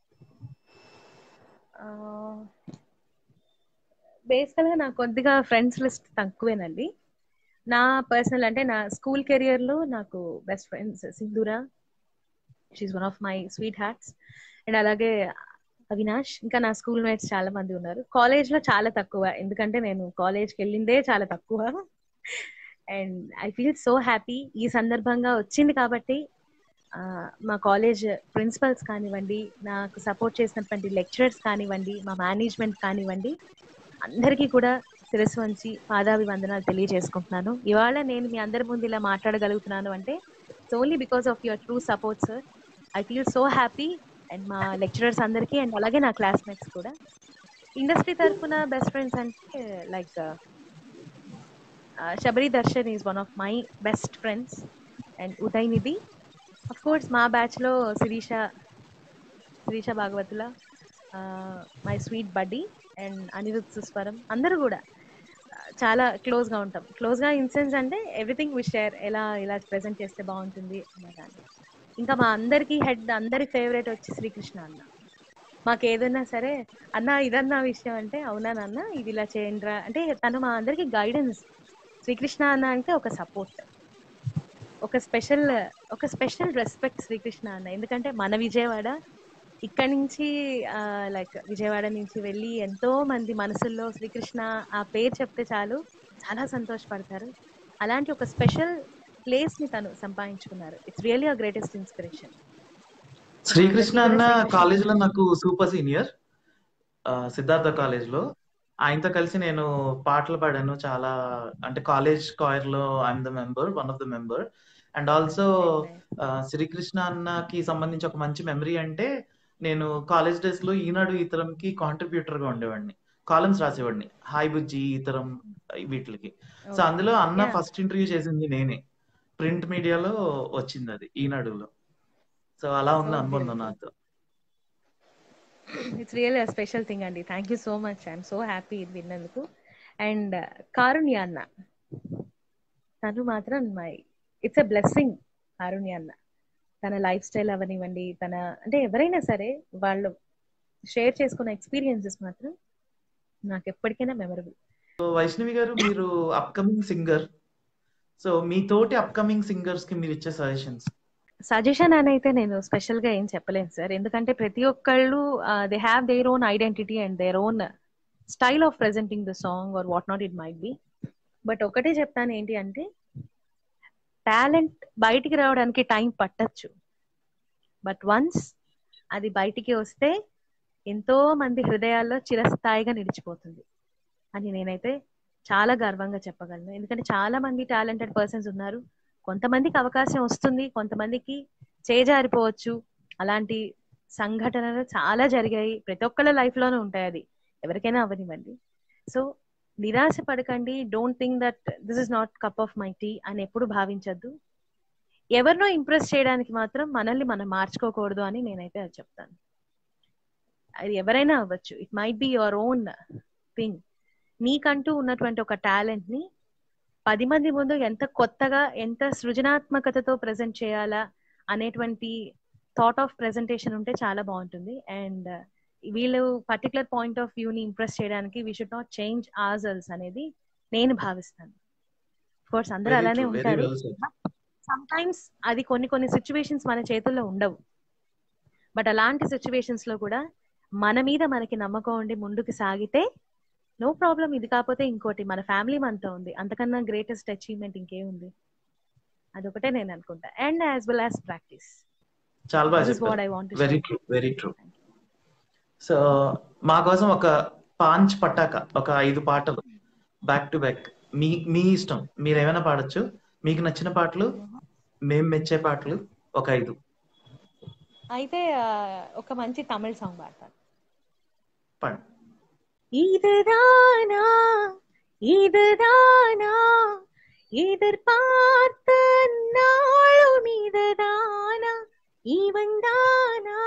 బేసికల్ గా నాకు కొద్దిగా ఫ్రెండ్స్ లిస్ట్ తక్కువేనండి నా పర్సనల్ అంటే నా స్కూల్ కెరియర్ లో నాకు best friends Sindhura she's one of my sweet hearts and అలాగే అవినాష్ ఇంకా నా స్కూల్ మేట్స్ చాలా మంది ఉన్నారు కాలేజ్ లో చాలా తక్కువ ఎందుకంటే నేను కాలేజ్ కి వెళ్ళిందే చాలా తక్కువ and I feel so happy ఈ సందర్భంగా వచ్చింది కాబట్టి ఆ, మా కాలేజ్ ప్రిన్సిపల్స్ కానివ్వండి నాకు సపోర్ట్ చేసినటువంటి లెక్చరర్స్ కానివ్వండి మా మేనేజ్మెంట్ కానివ్వండి అందరికీ కూడా శిరస్సు వంచి పాదాభివందనాలు తెలియజేసుకుంటున్నాను ఇవాళ నేను మీ అందరి ముందు ఇలా మాట్లాడగలుగుతున్నాను అంటే it's only because of your true support sir I feel so happy and మా లెక్చరర్స్ అందరికీ అండ్ అలాగే నా క్లాస్మేట్స్ కూడా ఇండస్ట్రీ తరఫున బెస్ట్ ఫ్రెండ్స్ అంటే like Sabari Darshan is one of my best friends and Uday Nidhi of course మా బ్యాచ్ లో Sirisha Sirisha Bhagavatula my sweet buddy and Anirudh Susvaram అందరూ కూడా ఆ, చాలా క్లోజ్ గా ఉంటాం క్లోజ్ గా ఇన్ సెన్స్ అంటే ఎవ్రీథింగ్ వి షేర్ ఎలా ఇలా ప్రెజెంట్ చేస్తే బాగుంటుంది అనే దాన్ని ఇంకా మా అందరికి హెడ్ అందరి ఫేవరెట్ వచ్చి శ్రీకృష్ణ అన్న మాకు ఏదైనా సరే అన్న ఇదన్నా విషయం అంటే అవునా నాన్న ఇది ఇలా చేయండిరా అంటే తను మా అందరికి గైడెన్స్ శ్రీకృష్ణ అన్న అంటే ఒక సపోర్ట్ ఒక స్పెషల్ ఒక స్పెషల్ రెస్పెక్ట్ శ్రీకృష్ణ అన్న ఎందుకంటే మన విజయవాడ ఇక్కడి నుంచి లైక్ విజయవాడ నుంచి వెళ్ళి ఎంతో మంది మనసుల్లో శ్రీకృష్ణ ఆ పేరు చెప్తే చాలు చాలా సంతోషపడతారు అలాంటి ఒక స్పెషల్ ప్లేస్ ని తను సంపాదించుకున్నారు it's really a greatest inspiration Srikrishna అన్న కాలేజ్ లో నాకు సూపర్ సీనియర్ సిద్ధార్థ కాలేజ్ లో ఆయనతో కలిసి నేను పాటలు పాడాను చాలా అంటే కాలేజ్ కాయర్ లో I'm the member one of the member and also Srikrishna అన్నకి సంబంధించి ఒక మంచి మెమరీ అంటే నేను కాలేజ్ డేస్ లో ఈనాడు ఈతరం కి కాంట్రిబ్యూటర్ గా ఉండేవాడిని కాలమ్స్ రాసేవాడిని హాయ్ బుజ్జి ఈతరం వీటికి సో అందులో అన్న Yeah. ఫస్ట్ ఇంటర్వ్యూ చేసింది నేనే ప్రింట్ మీడియాలో వచ్చింది అది ఈనాడులో సో అలా ఉంది So అనుబంధం beautiful. నాతో ఇట్స్ రియల్ స్పెషల్ థింగ్ అండి thank you so much I'm so happy ఇది విన్నందుకు అండ్ కారుణ్య అన్న తను మాత్రం my it's a blessing Karunya అన్న తన లైఫ్ స్టైల్ అవనివ్వండి తన అంటే ఎవరైనా సరే వాళ్ళు షేర్ చేసుకున్న ఎక్స్పీరియన్సెస్ మాత్రం నాకు ఎప్పటికైనా మెమరబుల్ సో వైష్ణవి గారు మీరు అప్కమింగ్ సింగర్ సో మీ తోటి అప్కమింగ్ సింగర్స్ కి మీరు ఇచ్చే సజెషన్స్ సజెషన్ అని అయితే నేను స్పెషల్ గా ఏం చెప్పలేను సార్ ఎందుకంటే ప్రతి ఒక్కళ్ళు they have their own identity and their own style of presenting the song or what not it might be but ఒకటే చెప్తాను ఏంటి అంటే టాలెంట్ బయటికి రావడానికి టైం పట్టచ్చు బట్ వన్స్ అది బయటికి వస్తే ఎంతో మంది హృదయాల్లో చిరస్థాయిగా నిలిచిపోతుంది అని నేనైతే చాలా గర్వంగా చెప్పగలను ఎందుకంటే చాలా మంది టాలెంటెడ్ పర్సన్స్ ఉన్నారు కొంతమందికి అవకాశం వస్తుంది కొంతమందికి చేజారిపోవచ్చు అలాంటి సంఘటనలు చాలా జరిగాయి ప్రతి ఒక్కళ్ళ లైఫ్ లోనూ ఉంటాయి అది ఎవరికైనా అవనివ్వండి సో నిరాశ పడకండి don't think that this is not cup of my tea అని ఎప్పుడు భావించద్దు ఎవరినో ఇంప్రెస్ చేయడానికి మాత్రం మనల్ని మనం మార్చుకోకూడదు అని నేనైతే అది చెప్తాను అది ఎవరైనా అవ్వచ్చు it might be your own thing నీకంటూ ఉన్నటువంటి ఒక టాలెంట్ ని పది మంది ముందు ఎంత కొత్తగా ఎంత సృజనాత్మకతతో ప్రజెంట్ చేయాలా అనేటువంటి థాట్ ఆఫ్ ప్రెజెంటేషన్ ఉంటే చాలా బాగుంటుంది అండ్ వీళ్ళు పర్టికులర్ పాయింట్ ఆఫ్ వ్యూ ని ఇంప్రెస్ చేయడానికి we should not change ourselves అనేది నేను భావిస్తాను కోర్స్ అందరూ వెరీ అలానే ట్రూ వెరీ ఉంటారు వెల్ సెడ్ సమ్ టైమ్స్ అది కొన్ని కొన్ని సిచ్యువేషన్స్ మన చేతుల్లో ఉండవు బట్ అలాంటి సిచ్యువేషన్స్ లో కూడా మన మీద మనకి నమ్మకం ఉండి ముందుకు సాగితే నో ప్రాబ్లం ఇది కాకపోతే ఇంకోటి మన ఫ్యామిలీ మనతో ఉంది అంతకన్నా గ్రేటెస్ట్ అచీవ్మెంట్ ఇంకేముంది అదొకటే నేను అనుకుంటా and as well as practice చాలా బాగా దిస్ వాట్ చెప్పారు I want very true very true so మా కోసం ఒక పాంచ్ పట్టాక ఒక ఐదు పాటలు బ్యాక్ టు బ్యాక్ మీ మీ ఇష్టం మీరు ఏమైనా పాడొచ్చు మీకు నచ్చిన పాటలు మేం మెచ్చే పాటలు ఒక ఐదు అయితే ఆ, ఒక మంచి తమిళ సాంగ్ పాడతాను పాడు இதுதானா இதுதானா எதிர்பார்த்த நாளும் இதுதானா இவன்தானா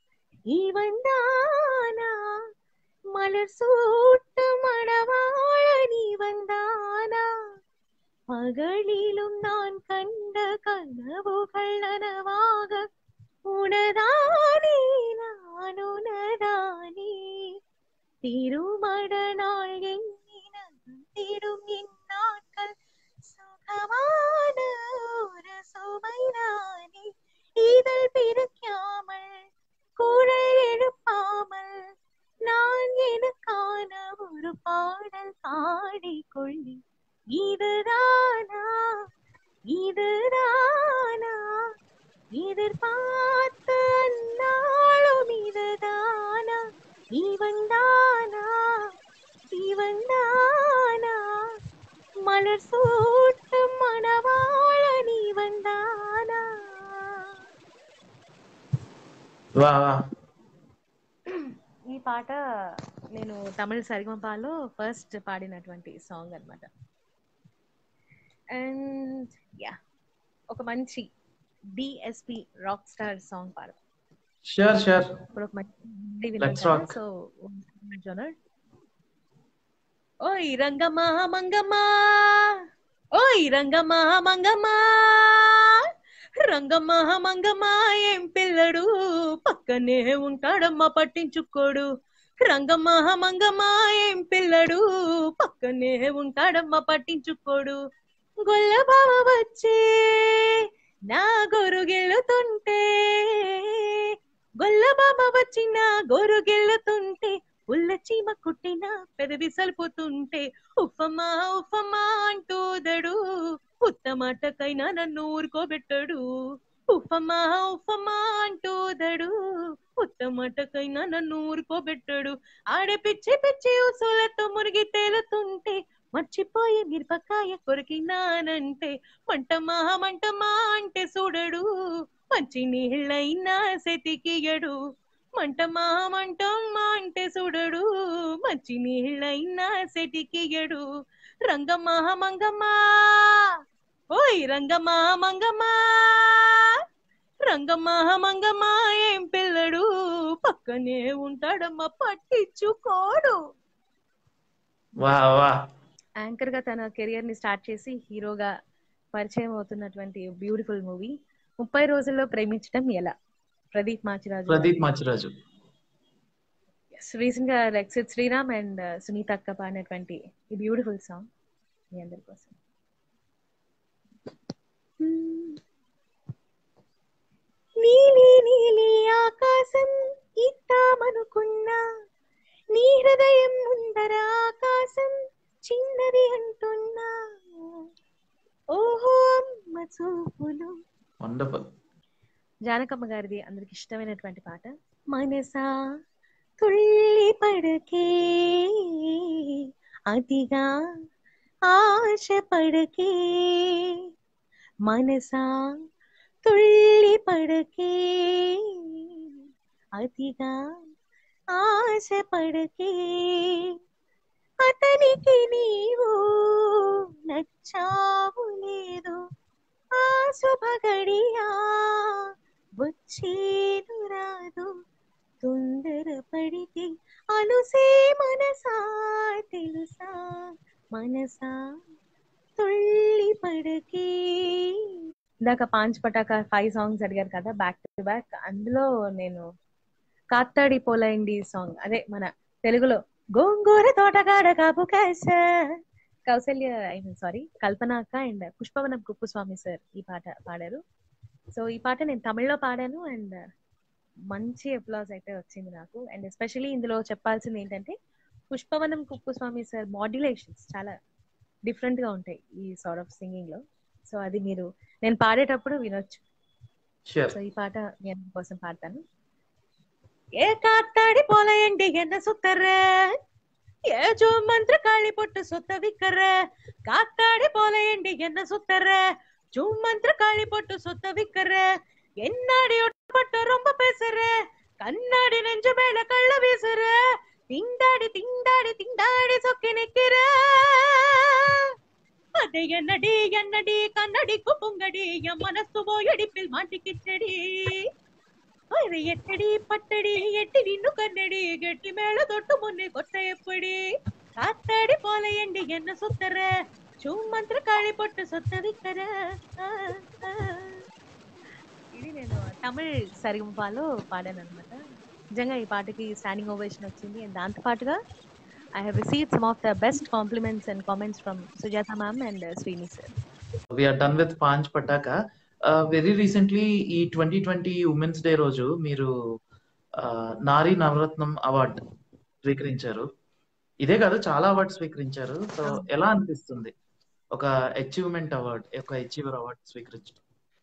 இவன்தானா மலர் சூட்டு மணவாழன் இவன்தானா பகலிலும் நான் கண்ட கனவுகள் நனவாக உனதானே நான் உனதானே திருமண நாள் எண்ணிடும் இந்நாட்கள் சுகமான ஒரு சுமைதானே இதழ் பிரிக்காமல் குழல் எழுப்பாமல் நான் எனக்கான ஒரு பாடல் பாடிக்கொள்ளி இதுதானா இதுதானா எதிர்பார்த்த நாளும் இதுதானா இவன்தானா இவன்தானா மலர் சூட்டும் மணவாளன் இவன்தானா వా వా ఈ పాట నేను తమిళ సరిగమపాలో ఫస్ట్ పాడినటువంటి సాంగ్ అన్నమాట అండ్ యా ఒక మంచి డిఎస్పి రాక్ స్టార్ సాంగ్ పాడు షూర్ షూర్ ఇప్పుడు ఒక మంచి హిందీ Let's విన్నాం rock. సో జోనర్ ఓయ్ రంగమా మంగమ్మా ఓయ్ రంగమా మంగమ్మా రంగమా మంగమ్మా ఏం పిల్లడు పక్కనే ఉంటాడమ్మా పట్టించుకోడు రంగమా మంగమ్మా ఏం పిల్లడు పక్కనే ఉంటాడమ్మా పట్టించుకోడు గొల్ల బావ వచ్చే నా గొరుగెళ్ళుతుంటే గొల్ల బాబ వచ్చిన గొరుగెళ్ళుతుంటే ఉల్ల చీమ కుట్టిన పెదవి సల్పుతుంటే ఉఫమా ఉఫమా అంటూదడు ఉత్తమాటకైనా నన్ను ఊరుకోబెట్టడు ఉఫమా ఉఫమా అంటూదడు ఉత్తమాటకైనా నన్ను ఊరుకోబెట్టడు ఆడే పిచ్చి పిచ్చి ఉసులతో మురిగి తేలుతుంటే మర్చిపోయి మిరపకాయ కొరికినానంటే మంటమా మంటమా అంటే చూడడు మంచి నీళ్ళైనా సెతికియడు మంటమా మంటమ్మా అంటే చూడడు మంచి నీళ్ళైనా సెటికియడు రంగమ్మా మంగమ్మా ఓయ్ రంగమ్మా మంగమ్మా రంగమ్మా మంగమ్మా ఏం పిల్లడు పక్కనే ఉంటాడమ్మా పట్టించుకోడు వా వా యాంకర్ గా తన కెరియర్ ని స్టార్ట్ చేసి హీరోగా పరిచయం అవుతున్నటువంటి బ్యూటిఫుల్ మూవీ ముప్పై రోజుల్లో ప్రేమించడం ఎలా ప్రదీప్ మాచిరాజు ప్రదీప్ మాచిరాజు రీసెంట్ గా రెక్సిత్ శ్రీరామ్ అండ్ సునీత అక్క పాడినటువంటి ఈ బ్యూటిఫుల్ సాంగ్ మీ అందరి కోసం నీలి నీలి ఆకాశం ఇద్దామనుకున్నా నీ హృదయం ముందర ఆకాశం చిన్నది అంటున్నా ఓహో అమ్మ చూపులు వండర్ఫుల్ జానకమ్మ గారిది అందరికి ఇష్టమైనటువంటి పాట మనసా తుళ్ళి పడకే అతిగా ఆశ పడకే మనసా తుళ్ళి పడకే అతిగా ఆశ పడకే అతనికి నీవు నచ్చావు లేదు ఆ శుభగడియా వచ్చేను రాదు తొందర పడితే అనుసే మనసా తెలుసా మనసా తుళ్ళి పడకే ఇందాక పాంచ్ పటాక ఫైవ్ సాంగ్స్ అడిగారు కదా బ్యాక్ టు బ్యాక్ అందులో నేను కాత్తాడి పోలైండి సాంగ్ అదే మన తెలుగులో గోంగూర తోటగాడ కాపు కాస కౌశల్య ఐ మీన్ సారీ కల్పనాక అండ్ పుష్పవనం కుప్పుస్వామి సార్ ఈ పాట పాడారు సో ఈ పాట నేను తమిళ్లో పాడాను అండ్ మంచి అప్లాజ్ అయితే వచ్చింది నాకు అండ్ ఎస్పెషలీ ఇందులో చెప్పాల్సింది ఏంటంటే పుష్పవనం కుప్పుస్వామి సార్ మాడ్యులేషన్స్ చాలా డిఫరెంట్ గా ఉంటాయి ఈ సార్ట్ ఆఫ్ సింగింగ్ లో సో అది మీరు నేను పాడేటప్పుడు వినొచ్చు షూర్ సో ఈ పాట నేను కోసం పాడతాను ఏ కాத்தாடி போல எண்டி என்ன சுத்தற ஏ ஜோ மந்திர காளி போட்டு சொத்த விக்கற காத்தாடி போல எண்டி என்ன சுத்தற ஜூ மந்திர காளி போட்டு சொத்த விக்கற என்னாடி ஒட்டப்பட்டு ரொம்ப பேசுற கண்ணாடி நெஞ்சு மேல கள்ள வீசுற திண்டாடி திண்டாடி திண்டாடி சொக்கி நிக்கிற அது என்னடி என்னடி கண்ணடிக்கு பொங்கடி என் மனசு போயடிப்பில் மாட்டிக்கிச்சடி அது எட்டடி பட்டடி எட்டி நின்னு கண்ணடி கெட்டி மேல தொட்டு முன்னே கொட்ட எப்படி காத்தாடி போல ఎండి என்ன சுத்தற சும்மந்திர காளி పొట్టు సొత్త విక్కర ఇది నేను తమిళ్ సరిగంపాలో పాడాను అనమాట నిజంగా ఈ పాటకి స్టాండింగ్ ఓవేషన్ వచ్చింది అండ్ దాంతో పాటుగా I have receive some of the best compliments and comments from Sujatha ma'am and Srini sir we are done with Paanch Pataka very recently ఈ ట్వంటీ ట్వంటీ ఉమెన్స్ డే రోజు మీరు uh, నారీ నవరత్నం అవార్డ్ స్వీకరించారు ఇదే కాదు చాలా అవార్డు స్వీకరించారు సో అవును. ఎలా అనిపిస్తుంది ఒక అచీవ్మెంట్ అవార్డ్ ఒక అచీవర్ అవార్డ్ స్వీకరించడం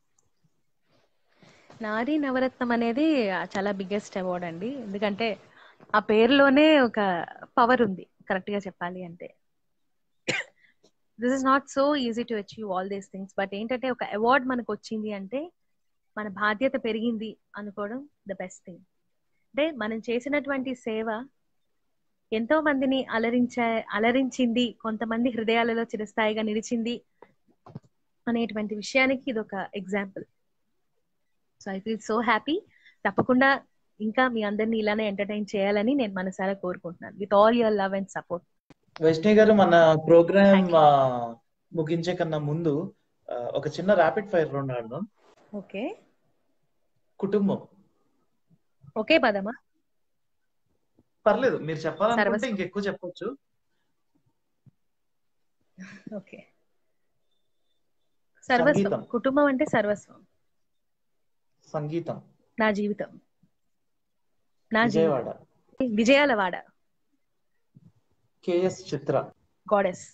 నారీ నవరత్నం అనేది చాలా బిగ్గెస్ట్ అవార్డ్ అండి ఎందుకంటే ఆ పేరులోనే ఒక పవర్ ఉంది కరెక్ట్ గా చెప్పాలి అంటే this is not so easy to achieve all these things but ఏంటంటే ఒక అవార్డ్ మనకు వచ్చింది అంటే మన బాధ్యత పెరిగింది అనుకోవడం ద బెస్ట్ థింగ్ అంటే మనం చేసినటువంటి సేవ ఎంతో మందిని అలరించా అలరించింది కొంతమంది హృదయాలలో చిరస్థాయిగా నిలిచింది అనేటువంటి విషయానికి ఇది ఒక example so I feel so happy తప్పకుండా ఇంకా మీ అందరినీ ఇలానే ఎంటర్టైన్ చేయాలని నేను మనసారా కోరుకుంటున్నాను with all your love and support Vaishnavi garu మన ప్రోగ్రామ్ Thank you. ముగించే కన్నా ముందు ఆ, ఒక చిన్న ర్యాపిడ్ ఫైర్ రౌండ్ ఆడదాం ఓకే కుటుంబం ఓకే పదమా పర్లేదు మీరు చెప్పాలనుకుంటే సర్వస్వం. ఇంకెక్కువ చెప్పొచ్చు ఓకే సర్వస్వం సంగీతం. కుటుంబం అంటే సర్వస్వం సంగీతం నా జీవితం నా విజయవాడ జీవితం విజయాల వాడ కేఎస్ చిత్ర గాడెస్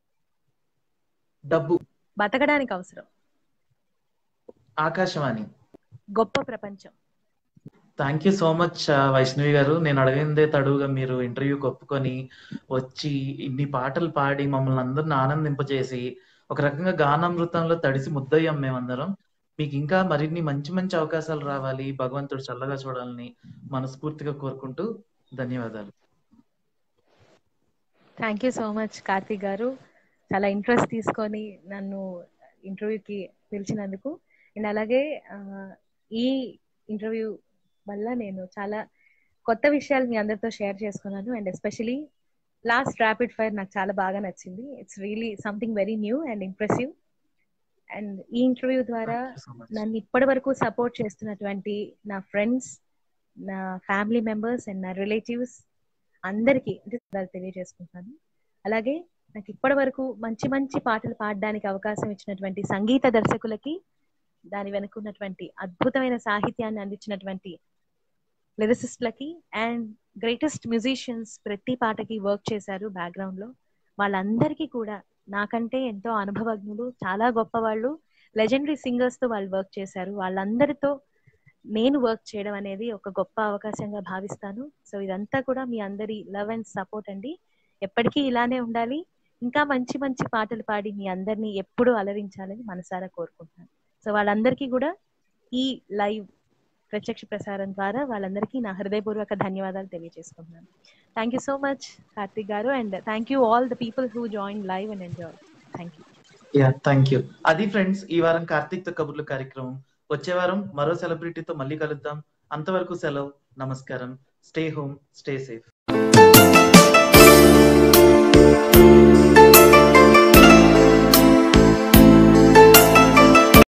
డబ్బు బతకడానికి అవసరం ఆకాశవాణి గొప్ప ప్రపంచం thank you so much Vaishnavi garu నేను అడిగిందే తడువుగా మీరు ఇంటర్వ్యూకి ఒప్పుకొని వచ్చి ఇన్ని పాటలు పాడి మమ్మల్ని అందరిని ఆనందింపజేసి ఒక రకంగా గానామృతంలో తడిసి ముద్దయ్యాం మేమందరం మీకు ఇంకా మరిన్ని మంచి మంచి అవకాశాలు రావాలి భగవంతుడు చల్లగా చూడాలని మనస్ఫూర్తిగా కోరుకుంటూ ధన్యవాదాలు thank you so much Karthik garu చాలా ఇంట్రెస్ట్ తీసుకొని నన్ను ఇంటర్వ్యూకి పిలిచినందుకు అండ్ అలాగే ఆ, ఈ ఇంటర్వ్యూ వల్ల నేను చాలా కొత్త విషయాలు మీ అందరితో షేర్ చేసుకున్నాను and especially last rapid fire నాకు చాలా బాగా నచ్చింది it's really something very new and impressive and ఈ ఇంటర్వ్యూ ద్వారా Thank you so much. నన్ను ఇప్పటి వరకు సపోర్ట్ చేస్తున్నటువంటి నా ఫ్రెండ్స్ నా ఫ్యామిలీ మెంబర్స్ అండ్ నా రిలేటివ్స్ అందరికీ అంటే ధన్యవాదాలు తెలియజేసుకుంటున్నాను అలాగే నాకు ఇప్పటి వరకు మంచి మంచి పాటలు పాడడానికి అవకాశం ఇచ్చినటువంటి సంగీత దర్శకులకి దాని వెనుక ఉన్నటువంటి అద్భుతమైన సాహిత్యాన్ని అందించినటువంటి లిరిసిస్ట్లకి అండ్ గ్రేటెస్ట్ మ్యూజిషియన్స్ ప్రతి పాటకి వర్క్ చేశారు బ్యాక్గ్రౌండ్ లో వాళ్ళందరికీ కూడా నాకంటే ఎంతో అనుభవజ్ఞులు చాలా గొప్ప వాళ్ళు లెజెండరీ సింగర్స్ తో వాళ్ళు వర్క్ చేశారు వాళ్ళందరితో నేను వర్క్ చేయడం అనేది ఒక గొప్ప అవకాశంగా భావిస్తాను సో ఇదంతా కూడా మీ అందరి లవ్ అండ్ సపోర్ట్ అండి ఎప్పటికీ ఇలానే ఉండాలి ఇంకా మంచి మంచి పాటలు పాడి మీ అందరినీ ఎప్పుడూ అలరించాలని మనసారా కోరుకుంటున్నాను సో వాళ్ళందరికీ కూడా ఈ లైవ్ ప్రత్యక్ష ప్రసారం ద్వారా వాళ్ళందరికీ నా హృదయపూర్వక ధన్యవాదాలు తెలియజేసుకుంటున్నాను thank you so much Karthik garu and thank you all the people who join live and enjoy thank you yeah thank you అది ఫ్రెండ్స్ ఈ వారం కార్తీక్ తో కబుర్లు కార్యక్రమం వచ్చే వారం మరో సెలబ్రిటీతో మళ్ళీ కలుద్దాం అంతవరకు సెలవు నమస్కారం స్టే హోమ్ స్టే సేఫ్